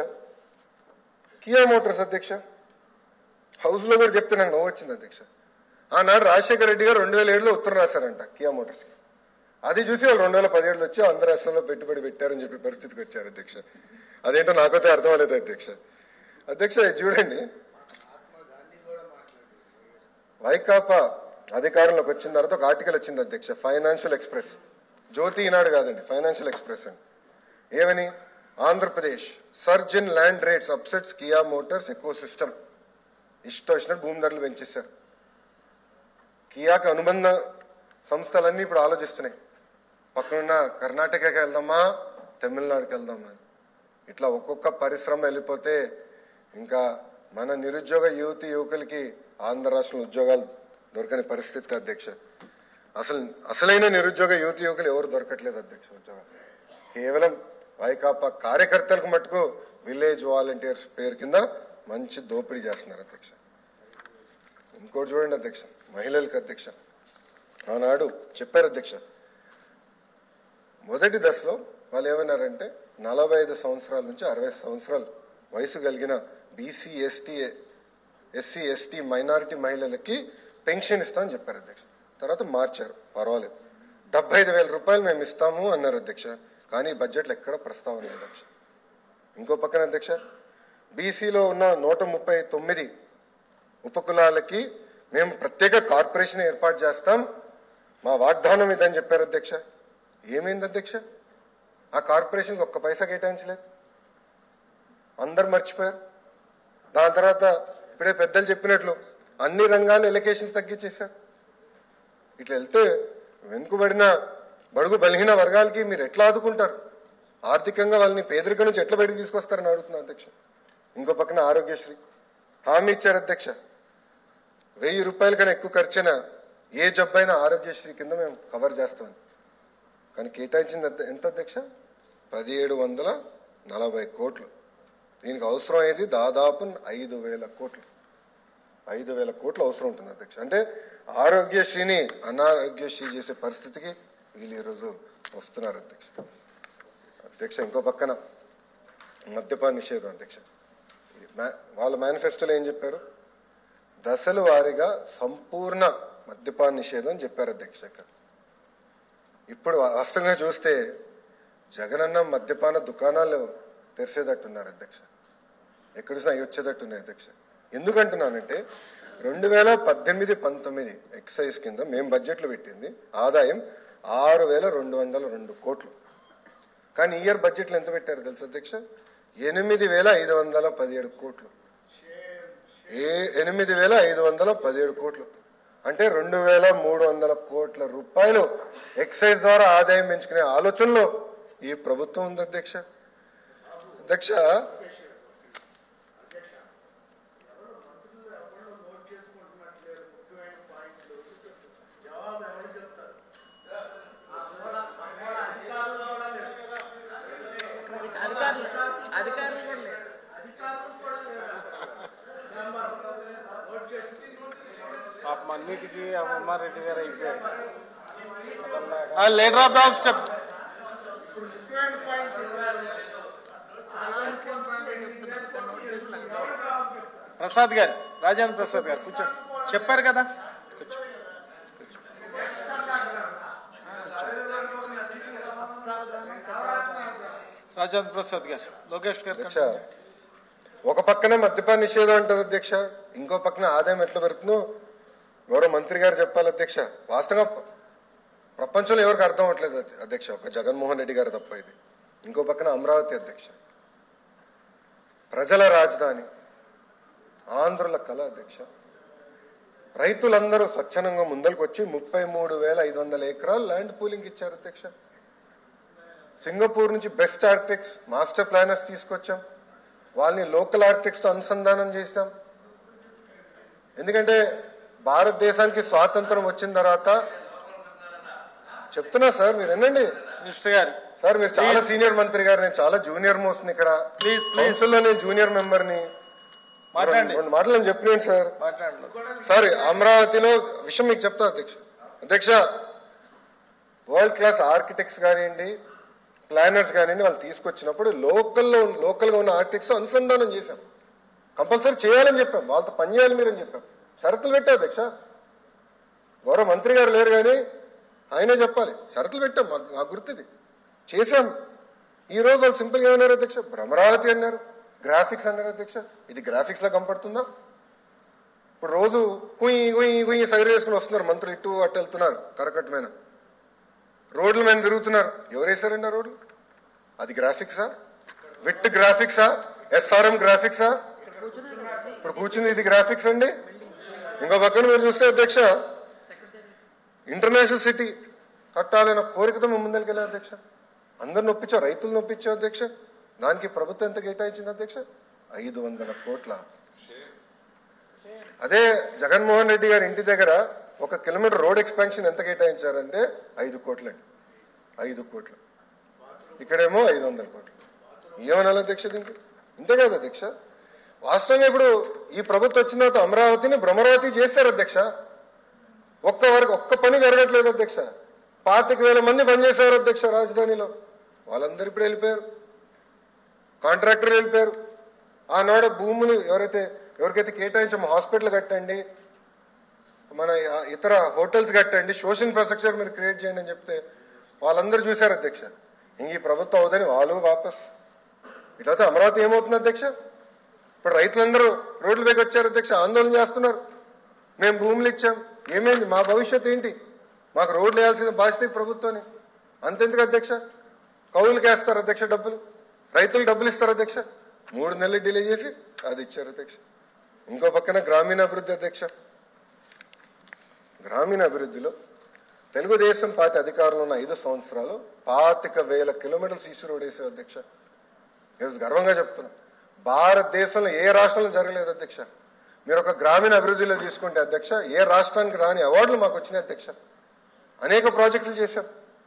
కియా మోటార్స్ అధ్యక్ష హౌస్ లో కూడా చెప్తే నాకు నవ్వు వచ్చింది అధ్యక్ష ఆనాడు రాజశేఖర రెడ్డి గారు రెండు వేల ఏడులో ఉత్తరం రాశారంట కియా మోటార్స్ కి అది చూసి వాళ్ళు రెండు వేల పదిహేడులో వచ్చి ఆంధ్ర రాష్ట్రంలో పెట్టుబడి పెట్టారని చెప్పి పరిస్థితికి వచ్చారు అధ్యక్ష అదేంటో నాకైతే అర్థం అవ్వలేదు అధ్యక్ష అధ్యక్ష ఇది చూడండి వైకాపా అధికారంలోకి వచ్చిన తర్వాత ఒక ఆర్టికల్ వచ్చింది అధ్యక్ష ఫైనాన్షియల్ ఎక్స్ప్రెస్ జ్యోతి ఈనాడు కాదండి ఫైనాన్షియల్ ఎక్స్ప్రెస్ అని ఏమని Andhra Pradesh surge in land rates upsets Kia Motors eco system ఇష్టం వచ్చినట్టు భూమి ధరలు పెంచేశారు కియాకి అనుబంధ సంస్థలన్నీ ఇప్పుడు ఆలోచిస్తున్నాయి పక్కనున్న కర్ణాటకకి వెళ్దామా తమిళనాడుకి వెళ్దామా అని ఇట్లా ఒక్కొక్క పరిశ్రమ వెళ్ళిపోతే ఇంకా మన నిరుద్యోగ యువతి యువకులకి ఆంధ్ర రాష్ట్రంలో ఉద్యోగాలు దొరకని పరిస్థితి అధ్యక్ష అసలు అసలైన నిరుద్యోగ యువతి యువకులు ఎవరు దొరకట్లేదు అధ్యక్ష ఉద్యోగాలు కేవలం వైకాపా కార్యకర్తలకు మటుకు విలేజ్ వాలంటీర్స్ పేరు కింద మంచి దోపిడీ చేస్తున్నారు అధ్యక్ష ఇంకోటి చూడండి అధ్యక్ష మహిళలకు అధ్యక్ష ఆనాడు చెప్పారు అధ్యక్ష మొదటి దశలో వాళ్ళు ఏమన్నారంటే నలభై ఐదు సంవత్సరాల నుంచి అరవై సంవత్సరాలు వయసు కలిగిన BC ST SC ST minority మహిళలకి పెన్షన్ ఇస్తామని చెప్పారు అధ్యక్ష తర్వాత మార్చారు పర్వాలేదు డెబ్బై ఐదు వేల రూపాయలు మేము ఇస్తాము అన్నారు అధ్యక్ష కానీ బడ్జెట్లో ఎక్కడ ప్రస్తావన లేదు అధ్యక్ష ఇంకో పక్కన అధ్యక్ష బీసీలో ఉన్న నూట ముప్పై తొమ్మిది ఉపకులాలకి మేము ప్రత్యేక కార్పొరేషన్ ఏర్పాటు చేస్తాం మా వాగ్దానం ఇదని చెప్పారు అధ్యక్ష ఏమైంది అధ్యక్ష ఆ కార్పొరేషన్ ఒక్క పైసా కేటాయించలేదు అందరు మర్చిపోయారు దాని తర్వాత ఇప్పుడే పెద్దలు చెప్పినట్లు అన్ని రంగాలు ఎలకేషన్స్ తగ్గించేశారు ఇట్లా వెళ్తే వెనుకబడిన బడుగు బలహీన వర్గాలకి మీరు ఎట్లా ఆదుకుంటారు ఆర్థికంగా వాళ్ళని పేదరికం నుంచి ఎట్లా బయటకు తీసుకొస్తారని అడుగుతున్నా అధ్యక్ష ఇంకో పక్కన ఆరోగ్యశ్రీ హామీ ఇచ్చారు అధ్యక్ష వెయ్యి రూపాయల కన్నా ఎక్కువ ఖర్చైన ఏ జబ్బైనా ఆరోగ్యశ్రీ కింద మేము కవర్ చేస్తామని కానీ కేటాయించింది ఎంత- ఎంత అధ్యక్ష పదిహేడు వందల నలభై కోట్లు దీనికి అవసరం అయ్యేది దాదాపు ఐదు వేల కోట్లు ఐదు వేల కోట్లు అవసరం ఉంటుంది అధ్యక్ష అంటే ఆరోగ్యశ్రీని అనారోగ్యశ్రీ చేసే పరిస్థితికి వీళ్ళు ఈరోజు వస్తున్నారు అధ్యక్ష అధ్యక్ష ఇంకో పక్కన మద్యపాన నిషేధం అధ్యక్ష మా- వాళ్ళ మేనిఫెస్టోలో ఏం చెప్పారు దశల వారీగా సంపూర్ణ మద్యపాన నిషేధం చెప్పారు అధ్యక్ష ఇక్కడ ఇప్పుడు వాస్తవంగా చూస్తే జగనన్న మద్యపాన దుకాణాలు తెరిచేటట్టున్నారు అధ్యక్ష ఎక్కడ చూసినా అవి వచ్చేటట్టున్నాయి అధ్యక్ష ఎందుకంటున్నానంటే రెండు వేల పద్దెనిమిది పంతొమ్మిది ఎక్సైజ్ కింద మేము బడ్జెట్లో పెట్టింది ఆదాయం ఆరు వేల రెండు వందల రెండు కోట్లు కానీ ఇయర్ బడ్జెట్లో ఎంత పెట్టారు తెలుసు అధ్యక్ష ఎనిమిది వేల ఐదు వందల పదిహేడు కోట్లు ఏ ఎనిమిది వేల ఐదు వందల పదిహేడు కోట్లు అంటే రెండు వేల మూడు వందల కోట్ల రూపాయలు ఎక్సైజ్ ద్వారా ఆదాయం పెంచుకునే ఆలోచనలో ఈ ప్రభుత్వం ఉంది అధ్యక్ష అధ్యక్ష అధికారులు అధికారులు కూడా లేరు పాపం అన్నిటికీ అమ్మమ్మారెడ్డి గారు అయిపోయారు లీడర్ ఆఫ్ ద హౌస్ చెప్ ప్రసాద్ గారు రాజేంద్ర ప్రసాద్ గారు కూర్చోండి చెప్పారు కదా కూర్చో. కూర్చో. రాజేంద్ర ప్రసాద్ గారు లోకేష్ గారు అధ్యక్ష ఒక పక్కన మద్యపాన నిషేధం అంటారు అధ్యక్ష ఇంకో పక్కన ఆదాయం ఎట్లా పెడుతుందో గౌరవ మంత్రి గారు చెప్పాలి అధ్యక్ష వాస్తవంగా ప్ర- ప్రపంచంలో ఎవరికి అర్థం అవట్లేదు అధ్య- అధ్యక్ష ఒక జగన్మోహన్ రెడ్డి గారు తప్ప ఇది ఇంకో పక్కన అమరావతి అధ్యక్ష ప్రజల రాజధాని ఆంధ్రుల కళ అధ్యక్ష రైతులందరూ స్వచ్ఛందంగా ముందరికి వచ్చి ముప్పై మూడు వేల ఐదు వందల ఎకరాలు ల్యాండ్ పూలింగ్ ఇచ్చారు అధ్యక్ష సింగపూర్ నుంచి బెస్ట్ ఆర్కిటెక్ట్స్ మాస్టర్ ప్లానర్స్ తీసుకొచ్చాం వాళ్ళని లోకల్ ఆర్కిటెక్ట్స్ తో అనుసంధానం చేశాం ఎందుకంటే భారతదేశానికి స్వాతంత్రం వచ్చిన తర్వాత చెప్తున్నా సార్ మీరు వినండి మినిస్టర్ గారు సార్ మీరు చాలా సీనియర్ మంత్రి గారు నేను చాలా జూనియర్ మోస్ట్ ఇక్కడ ప్లీజ్ ప్లీజ్ కౌన్సిల్ లో నేను జూనియర్ మెంబర్ ని మాట్లాడండి రెండు మాటలు నేను చెప్పినాను సార్ మాట్లాడండి సారీ అమరావతిలో విషయం మీకు చెప్తా అధ్యక్ష అధ్యక్ష వరల్డ్ క్లాస్ ఆర్కిటెక్ట్స్ కానివ్వండి ప్లానర్స్ కానివ్వండి వాళ్ళు తీసుకొచ్చినప్పుడు లోకల్లో లోకల్ గా ఉన్న ఆర్కిటెక్ట్స్ అనుసంధానం చేశాం కంపల్సరీ చేయాలని చెప్పాం వాళ్ళతో పని చేయాలి మీరని చెప్పాం షరతులు పెట్టాం అధ్యక్ష గౌరవ మంత్రి గారు లేరు కానీ ఆయనే చెప్పాలి షరతులు పెట్టాం మాకు నాకు గుర్తుది చేశాం ఈ రోజు వాళ్ళు సింపుల్ గా ఏమన్నారు అధ్యక్ష భ్రమరావతి అన్నారు గ్రాఫిక్స్ అన్నారు అధ్యక్ష ఇది గ్రాఫిక్స్ లా కనపడుతుందా ఇప్పుడు రోజు కుయ్యి కుయ్యి కుయ్యి సైర్ వేసుకుని వస్తున్నారు మంత్రులు ఇటు అటు వెళ్తున్నారు కరకట్టమైన రోడ్ల మీద తిరుగుతున్నారు ఎవరు వేశారండి ఆ రోడ్లు అది గ్రాఫిక్సా విట్ గ్రాఫిక్సా ఎస్ఆర్ఎం గ్రాఫిక్సా ఇప్పుడు కూర్చుంది ఇది గ్రాఫిక్స్ అండి ఇంకో పక్కన మీరు చూస్తే అధ్యక్ష ఇంటర్నేషనల్ సిటీ కట్టాలన్న కోరికతో మేము ముందరికెళ్ళాం అధ్యక్ష అందరు నొప్పించాం రైతులు నొప్పించాం అధ్యక్ష దానికి ప్రభుత్వం ఎంత కేటాయించింది అధ్యక్ష ఐదు వందల కోట్ల అదే జగన్మోహన్ రెడ్డి గారి ఇంటి దగ్గర ఒక కిలోమీటర్ రోడ్ ఎక్స్పాన్షన్ ఎంత కేటాయించారంటే ఐదు కోట్లండి ఐదు కోట్లు ఇక్కడేమో ఐదు వందల కోట్లు ఏమనాలి అధ్యక్ష దీనికి ఇంతే కదా అధ్యక్ష వాస్తవంగా ఇప్పుడు ఈ ప్రభుత్వం వచ్చిన తర్వాత అమరావతిని భ్రమరావతి చేశారు అధ్యక్ష ఒక్క వరకు ఒక్క పని జరగట్లేదు అధ్యక్ష పాతిక వేల మంది పనిచేశారు అధ్యక్ష రాజధానిలో వాళ్ళందరూ ఇప్పుడు వెళ్ళిపోయారు కాంట్రాక్టర్ వెళ్ళిపోయారు ఆనాడు భూములు ఎవరైతే ఎవరికైతే కేటాయించామో హాస్పిటల్ కట్టండి మన ఇతర హోటల్స్ కట్టండి సోషల్ ఇన్ఫ్రాస్ట్రక్చర్ మీరు క్రియేట్ చేయండి అని చెప్తే వాళ్ళందరూ చూశారు అధ్యక్ష ఇంక ఈ ప్రభుత్వం అవుదని వాళ్ళు వాపస్ ఇట్లయితే అమరావతి ఏమవుతుంది అధ్యక్ష ఇప్పుడు రైతులందరూ రోడ్ల పైకి వచ్చారు అధ్యక్ష ఆందోళన చేస్తున్నారు మేము భూములు ఇచ్చాం ఏమైంది మా భవిష్యత్ ఏంటి మాకు రోడ్లు వేయాల్సిన బాధ్యత ఈ ప్రభుత్వాన్ని అంతెందుకు అధ్యక్ష కౌలుకి వేస్తారు అధ్యక్ష డబ్బులు రైతులు డబ్బులు ఇస్తారు అధ్యక్ష మూడు నెలలు డిలే చేసి అది ఇచ్చారు అధ్యక్ష ఇంకో పక్కన గ్రామీణాభివృద్ధి అధ్యక్ష గ్రామీణాభివృద్ధిలో తెలుగుదేశం పార్టీ అధికారంలో ఉన్న ఐదు సంవత్సరాలు పాతిక వేల కిలోమీటర్లు సీసీ రోడ్ వేసే అధ్యక్ష ఈరోజు గర్వంగా చెప్తున్నా భారతదేశంలో ఏ రాష్ట్రంలో జరగలేదు అధ్యక్ష మీరు ఒక గ్రామీణ అభివృద్ధిలో తీసుకుంటే అధ్యక్ష ఏ రాష్ట్రానికి రాని అవార్డులు మాకు వచ్చినాయి అధ్యక్ష అనేక ప్రాజెక్టులు చేశాం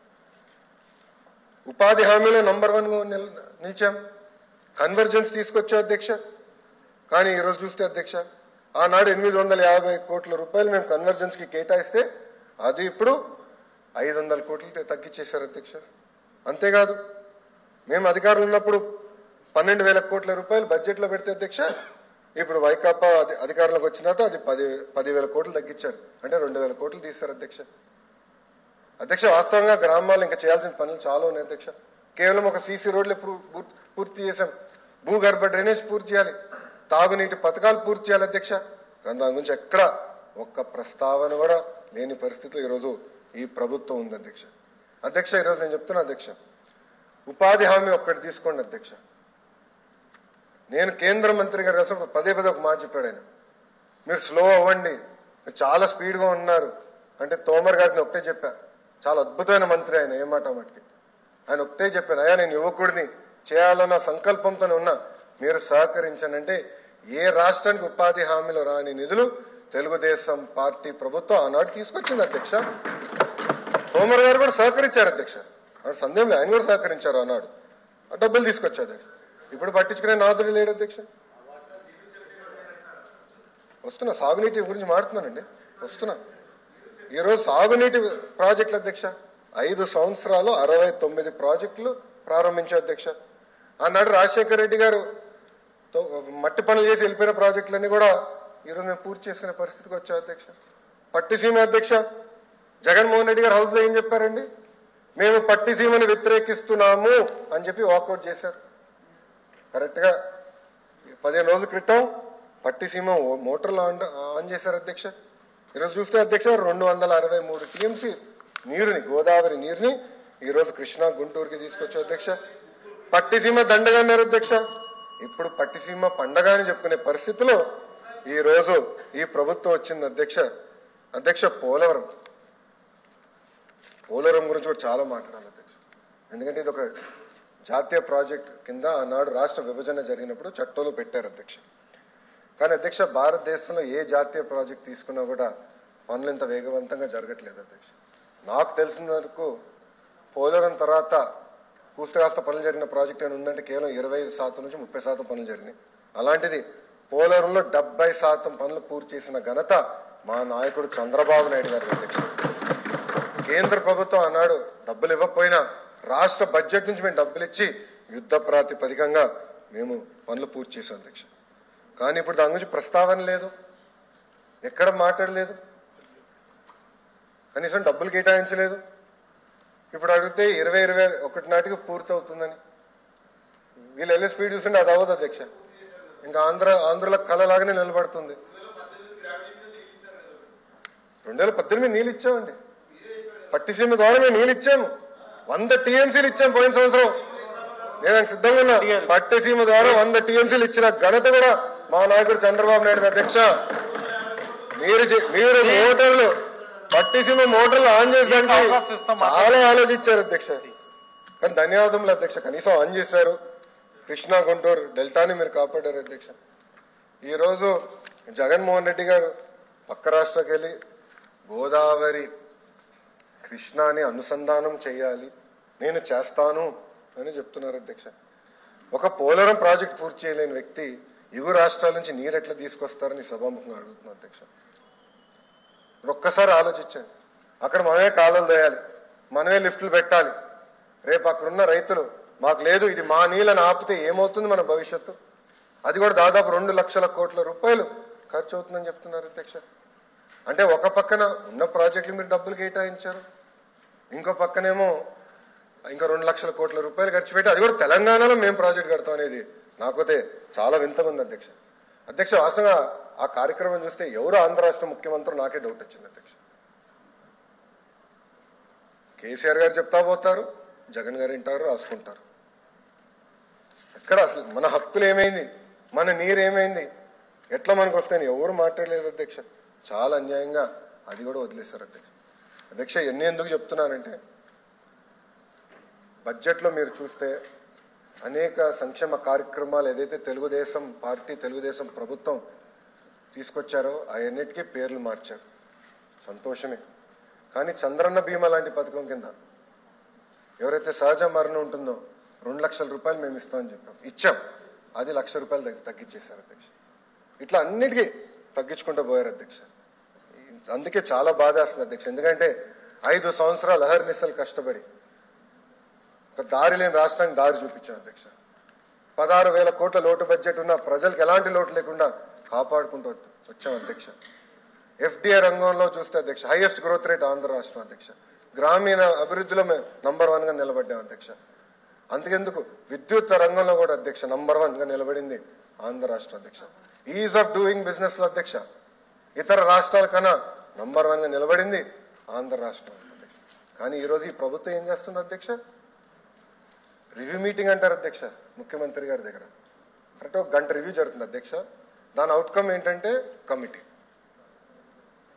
ఉపాధి హామీలో నంబర్ వన్ గా నిల్- నిలిచాం కన్వర్జెన్స్ తీసుకొచ్చా అధ్యక్ష కానీ ఈరోజు చూస్తే అధ్యక్ష ఆనాడు ఎనిమిది వందల యాభై కోట్ల రూపాయలు మేము కన్వర్జెన్స్ కి కేటాయిస్తే అది ఇప్పుడు ఐదు వందల కోట్లకి తగ్గించేశారు అధ్యక్ష అంతేకాదు మేము అధికారులు ఉన్నప్పుడు పన్నెండు వేల కోట్ల రూపాయలు బడ్జెట్ లో పెడితే అధ్యక్ష ఇప్పుడు వైకాపా అధి- అధికారంలోకి వచ్చిన తర్వాత అది పది పదివేల కోట్లు తగ్గించారు అంటే రెండు వేల కోట్లు తీస్తారు అధ్యక్ష అధ్యక్ష వాస్తవంగా గ్రామాల్లో ఇంకా చేయాల్సిన పనులు చాలా ఉన్నాయి అధ్యక్ష కేవలం ఒక సీసీ రోడ్లు ఇప్పుడు పూర్తి- పూర్తి చేశాం భూగర్భ డ్రైనేజ్ పూర్తి చేయాలి తాగునీటి పథకాలు పూర్తి చేయాలి అధ్యక్ష కానీ దాని గురించి ఎక్కడ ఒక్క ప్రస్తావన కూడా లేని పరిస్థితిలో ఈరోజు ఈ ప్రభుత్వం ఉంది అధ్యక్ష అధ్యక్ష ఈరోజు నేను చెప్తున్నా అధ్యక్ష ఉపాధి హామీ ఒక్కటి తీసుకోండి అధ్యక్ష నేను కేంద్ర మంత్రి గారు కలిసినప్పుడు పదే పదే ఒక మాట చెప్పాడు ఆయన మీరు స్లో అవ్వండి మీరు చాలా స్పీడ్గా ఉన్నారు అంటే తోమర్ గారిని ఒకటే చెప్పా చాలా అద్భుతమైన మంత్రి ఆయన ఏ మాట మటుకి ఆయన ఒకటే చెప్పాను అయ్యా నేను యువకుడిని చేయాలన్న సంకల్పంతో ఉన్నా మీరు సహకరించనంటే ఏ రాష్ట్రానికి ఉపాధి హామీలో రాని నిధులు తెలుగుదేశం పార్టీ ప్రభుత్వం ఆనాడు తీసుకొచ్చింది అధ్యక్ష తోమర్ గారు కూడా సహకరించారు అధ్యక్ష ఆనాడు సందేహం లేదు, ఆయన కూడా సహకరించారు ఆనాడు ఆ డబ్బులు తీసుకొచ్చారు అధ్యక్ష ఇప్పుడు పట్టించుకునే నాదుడు లేడు అధ్యక్ష వస్తున్నా సాగునీటి గురించి మాట్లాడుతున్నానండి వస్తున్నా ఈరోజు సాగునీటి ప్రాజెక్టులు అధ్యక్ష ఐదు సంవత్సరాలు అరవై తొమ్మిది ప్రాజెక్టులు ప్రారంభించారు అధ్యక్ష ఆనాడు రాజశేఖర రెడ్డి గారు తో- మట్టి పనులు చేసి వెళ్ళిపోయిన ప్రాజెక్టులన్నీ కూడా ఈరోజు మేము పూర్తి చేసుకునే పరిస్థితికి వచ్చాం అధ్యక్ష పట్టిసీమ అధ్యక్ష జగన్మోహన్ రెడ్డి గారు హౌస్ లో ఏం చెప్పారండి మేము పట్టిసీమను వ్యతిరేకిస్తున్నాము అని చెప్పి వాకౌట్ చేశారు కరెక్ట్ గా పదిహేను రోజుల క్రితం పట్టిసీమ ఓ- మోటార్లు ఆన్ ఆన్ చేశారు అధ్యక్ష ఈరోజు చూస్తే అధ్యక్ష రెండు వందల అరవై మూడు టీఎంసీ నీరుని గోదావరి నీరుని ఈ రోజు కృష్ణా గుంటూరుకి తీసుకొచ్చారు అధ్యక్ష పట్టిసీమ దండగా అన్నారు అధ్యక్ష ఇప్పుడు పట్టిసీమ పండగ అని చెప్పుకునే పరిస్థితిలో ఈ రోజు ఈ ప్రభుత్వం వచ్చింది అధ్యక్ష అధ్యక్ష పోలవరం పోలవరం గురించి కూడా చాలా మాట్లాడాలి అధ్యక్ష ఎందుకంటే ఇది ఒక జాతీయ ప్రాజెక్ట్ కింద ఆనాడు రాష్ట్ర విభజన జరిగినప్పుడు చట్టంలో పెట్టారు అధ్యక్ష కానీ అధ్యక్ష భారతదేశంలో ఏ జాతీయ ప్రాజెక్ట్ తీసుకున్నా కూడా పనులు ఇంత వేగవంతంగా జరగట్లేదు అధ్యక్ష నాకు తెలిసిన వరకు పోలవరం తర్వాత కూస్త కాస్త పనులు జరిగిన ప్రాజెక్ట్ ఏమైనా ఉందంటే కేవలం ఇరవై శాతం నుంచి ముప్పై శాతం పనులు జరిగినాయి అలాంటిది పోలవరంలో డెబ్బై శాతం పనులు పూర్తి చేసిన ఘనత మా నాయకుడు చంద్రబాబు నాయుడు గారి అధ్యక్ష కేంద్ర ప్రభుత్వం అన్నాడు డబ్బులు ఇవ్వకపోయినా రాష్ట్ర బడ్జెట్ నుంచి మేము డబ్బులు ఇచ్చి యుద్ధ ప్రాతిపదికంగా మేము పనులు పూర్తి చేసాం అధ్యక్ష కానీ ఇప్పుడు దాని గురించి ప్రస్తావన లేదు ఎక్కడ మాట్లాడలేదు కనీసం డబ్బులు కేటాయించలేదు ఇప్పుడు అడిగితే ఇరవై ఇరవై ఒకటి నాటికి పూర్తి అవుతుందని వీళ్ళు వెళ్ళే స్పీడ్ చూస్తుంటే అది అవ్వదు అధ్యక్ష ఇంకా ఆంధ్ర ఆంధ్రుల కళలాగానే నిలబడుతుంది రెండు వేల పద్దెనిమిది నీళ్ళు ఇచ్చామండి పట్టిసీమ ద్వారా మేము నీళ్ళు ఇచ్చాము వంద టీఎంసీలు ఇచ్చాం పోయిన సంవత్సరం నేను ఆయనకు సిద్ధంగా ఉన్నా పట్టిసీమ ద్వారా వంద టీఎంసీలు ఇచ్చిన ఘనత కూడా మా నాయకుడు చంద్రబాబు నాయుడు అధ్యక్ష మీరు చే- మీరు మోటార్లు పట్టిసీమ మోటార్లు ఆన్ చేయడానికి అవకాశం ఇస్తాం. చాలా ఆలోచించారు అధ్యక్ష కానీ ధన్యవాదములు అధ్యక్ష కనీసం ఆన్ చేశారు కృష్ణా గుంటూరు డెల్టాని మీరు కాపాడారు అధ్యక్ష ఈ రోజు జగన్మోహన్ రెడ్డి గారు పక్క రాష్ట్రకి వెళ్ళి గోదావరి కృష్ణాని అనుసంధానం చేయాలి నేను చేస్తాను అని చెప్తున్నారు అధ్యక్ష ఒక పోలవరం ప్రాజెక్ట్ పూర్తి చేయలేని వ్యక్తి ఇరు రాష్ట్రాల నుంచి నీరు ఎట్లా తీసుకొస్తారని సభాముఖంగా అడుగుతున్నారు అధ్యక్ష ఇప్పుడు ఒక్కసారి ఆలోచించండి అక్కడ మనమే కాలువలు వేయాలి మనమే లిఫ్ట్లు పెట్టాలి రేపు అక్కడున్న రైతులు మాకు లేదు ఇది మా నీళ్ళని ఆపితే ఏమవుతుంది మన భవిష్యత్తు అది కూడా దాదాపు రెండు లక్షల కోట్ల రూపాయలు ఖర్చు అవుతుందని చెప్తున్నారు అధ్యక్ష అంటే ఒక పక్కన ఉన్న ప్రాజెక్టులు మీరు డబ్బులు కేటాయించారు ఇంకో పక్కనేమో ఇంకా రెండు లక్షల కోట్ల రూపాయలు ఖర్చు పెట్టి అది కూడా తెలంగాణలో మేము ప్రాజెక్ట్ కడతాం అనేది నాకైతే చాలా వింతగా ఉంది అధ్యక్ష అధ్యక్ష వాస్తవంగా ఆ కార్యక్రమం చూస్తే ఎవరు ఆంధ్ర రాష్ట్ర ముఖ్యమంత్రి నాకే డౌట్ వచ్చింది అధ్యక్ష కేసీఆర్ గారు చెప్తా పోతారు జగన్ గారు వింటారు రాసుకుంటారు ఎక్కడ అసలు మన హక్కులు ఏమైంది మన నీరు ఏమైంది ఎట్లా మనకు వస్తాయని ఎవరు మాట్లాడలేదు అధ్యక్ష చాలా అన్యాయంగా అది కూడా వదిలేస్తారు అధ్యక్ష అధ్యక్ష ఎన్ని ఎందుకు చెప్తున్నానంటే బడ్జెట్లో మీరు చూస్తే అనేక సంక్షేమ కార్యక్రమాలు ఏదైతే తెలుగుదేశం పార్టీ తెలుగుదేశం ప్రభుత్వం తీసుకొచ్చారో అవన్నిటికీ పేర్లు మార్చారు సంతోషమే కానీ చంద్రన్న బీమా లాంటి పథకం కింద ఎవరైతే సహజ మరణం ఉంటుందో రెండు లక్షల రూపాయలు మేము ఇస్తామని చెప్పాం ఇచ్చాం అది లక్ష రూపాయలు తగ్గి- తగ్గించేశారు అధ్యక్ష ఇట్లా అన్నిటికీ తగ్గించుకుంటూ పోయారు అధ్యక్ష అందుకే చాలా బాధేస్తుంది అధ్యక్ష ఎందుకంటే ఐదు సంవత్సరాలు అహర్నిశలు కష్టపడి ఒక దారి లేని రాష్ట్రానికి దారి చూపించాం అధ్యక్ష పదహారు వేల కోట్ల లోటు బడ్జెట్ ఉన్న ప్రజలకు ఎలాంటి లోటు లేకుండా కాపాడుకుంటూ వచ్చాం అధ్యక్ష ఎఫ్డిఐ రంగంలో చూస్తే అధ్యక్ష హైయెస్ట్ గ్రోత్ రేట్ ఆంధ్ర రాష్ట్రం అధ్యక్ష గ్రామీణ అభివృద్ధిలో మేము నంబర్ వన్ గా నిలబడ్డాం అధ్యక్ష అందుకెందుకు విద్యుత్ రంగంలో కూడా అధ్యక్ష నంబర్ వన్ గా నిలబడింది ఆంధ్ర రాష్ట్రం అధ్యక్ష ఈజ్ ఆఫ్ డూయింగ్ బిజినెస్ లో అధ్యక్ష ఇతర రాష్ట్రాల కన్నా నంబర్ వన్ గా నిలబడింది ఆంధ్ర రాష్ట్రం అధ్యక్ష కానీ ఈ రోజు ఈ ప్రభుత్వం ఏం చేస్తుంది అధ్యక్ష రివ్యూ మీటింగ్ అంటారు అధ్యక్ష ముఖ్యమంత్రి గారి దగ్గర కరెక్ట్ ఒక గంట రివ్యూ జరుగుతుంది అధ్యక్ష దాని అవుట్కమ్ ఏంటంటే కమిటీ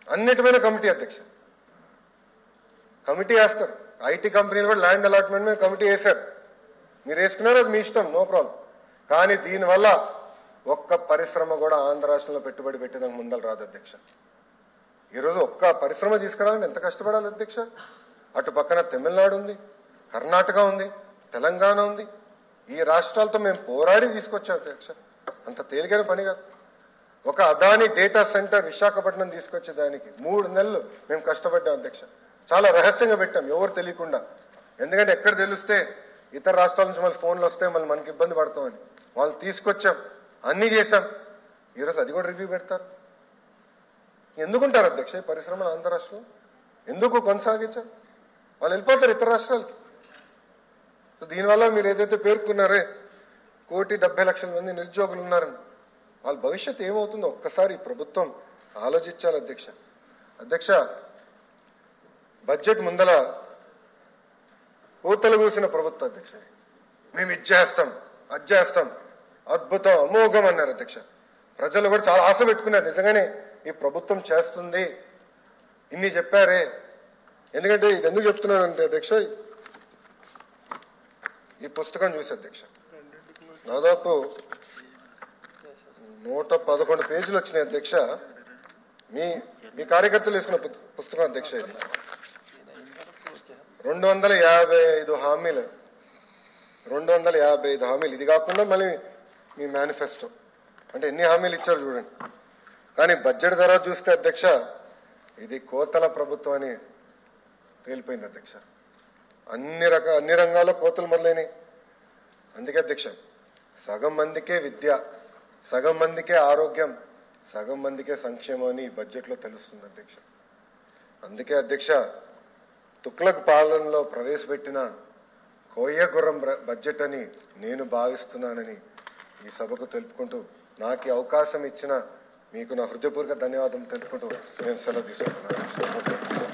అన్నిటిమైన కమిటీ అధ్యక్ష కమిటీ వేస్తారు ఐటీ కంపెనీలు కూడా ల్యాండ్ అలాట్మెంట్ మీద కమిటీ వేశారు మీరు వేసుకున్నారు అది మీ ఇష్టం నో ప్రాబ్లం కానీ దీనివల్ల ఒక్క పరిశ్రమ కూడా ఆంధ్ర రాష్ట్రంలో పెట్టుబడి పెట్టేదానికి ముందలు రాదు అధ్యక్ష ఈరోజు ఒక్క పరిశ్రమ తీసుకురావాలంటే ఎంత కష్టపడాలి అధ్యక్ష అటు పక్కన తమిళనాడు ఉంది కర్ణాటక ఉంది తెలంగాణ ఉంది ఈ రాష్ట్రాలతో మేము పోరాడి తీసుకొచ్చాం అధ్యక్ష అంత తేలికైన పని కాదు ఒక అదాని డేటా సెంటర్ విశాఖపట్నం తీసుకొచ్చేదానికి మూడు నెలలు మేము కష్టపడ్డాం అధ్యక్ష చాలా రహస్యంగా పెట్టాం ఎవరు తెలియకుండా ఎందుకంటే ఎక్కడ తెలిస్తే ఇతర రాష్ట్రాల నుంచి మళ్ళీ ఫోన్లు వస్తే మళ్ళీ మనకి ఇబ్బంది పడతామని వాళ్ళు తీసుకొచ్చాం అన్ని చేశాం ఈరోజు అది కూడా రివ్యూ పెడతారు ఎందుకుంటారు అధ్యక్ష ఈ పరిశ్రమలు ఆంధ్ర రాష్ట్రం ఎందుకు కొనసాగించారు వాళ్ళు వెళ్ళిపోతారు ఇతర రాష్ట్రాలకి సో దీనివల్ల మీరు ఏదైతే పేర్కొన్నారే కోటి డెబ్బై లక్షల మంది నిరుద్యోగులు ఉన్నారని వాళ్ళ భవిష్యత్ ఏమవుతుందో ఒక్కసారి ఈ ప్రభుత్వం ఆలోచించాలి అధ్యక్ష అధ్యక్ష బడ్జెట్ ముందల కోతలు కూసిన ప్రభుత్వం అధ్యక్ష మేము ఇచ్చేస్తాం అది చేస్తాం అద్భుతం అమోఘం అన్నారు అధ్యక్ష ప్రజలు కూడా చాలా ఆశ పెట్టుకున్నారు నిజంగానే ఈ ప్రభుత్వం చేస్తుంది ఇన్ని చెప్పారే ఎందుకంటే ఇది ఎందుకు చెప్తున్నానంటే అధ్యక్ష ఈ పుస్తకం చూసి అధ్యక్ష దాదాపు నూట పదకొండు పేజీలు వచ్చినాయి అధ్యక్ష మీ మీ కార్యకర్తలు వేసుకున్న పు- పుస్తకం అధ్యక్ష ఇది రెండు వందల యాభై ఐదు హామీలు రెండు వందల యాభై ఐదు హామీలు ఇది కాకుండా మళ్ళీ మీ మేనిఫెస్టో అంటే ఎన్ని హామీలు ఇచ్చారు చూడండి కానీ బడ్జెట్ ధర చూస్తే అధ్యక్ష ఇది కోతల ప్రభుత్వం అని తేలిపోయింది అధ్యక్ష అన్ని రక అన్ని రంగాల్లో కోతలు మొదలైనవి అందుకే అధ్యక్ష సగం మందికే విద్య సగం మందికే ఆరోగ్యం సగం మందికే సంక్షేమం అని ఈ బడ్జెట్లో తెలుస్తుంది అధ్యక్ష అందుకే అధ్యక్ష తుక్లక్ పాలనలో ప్రవేశపెట్టిన కోయ్యగుర్రం బ్ర- బడ్జెట్ అని నేను భావిస్తున్నానని ఈ సభకు తెలుపుకుంటూ నాకు ఈ అవకాశం ఇచ్చిన మీకు నా హృదయపూర్వక ధన్యవాదం తెలుపుకుంటూ నేను సెలవు తీసుకుంటున్నాను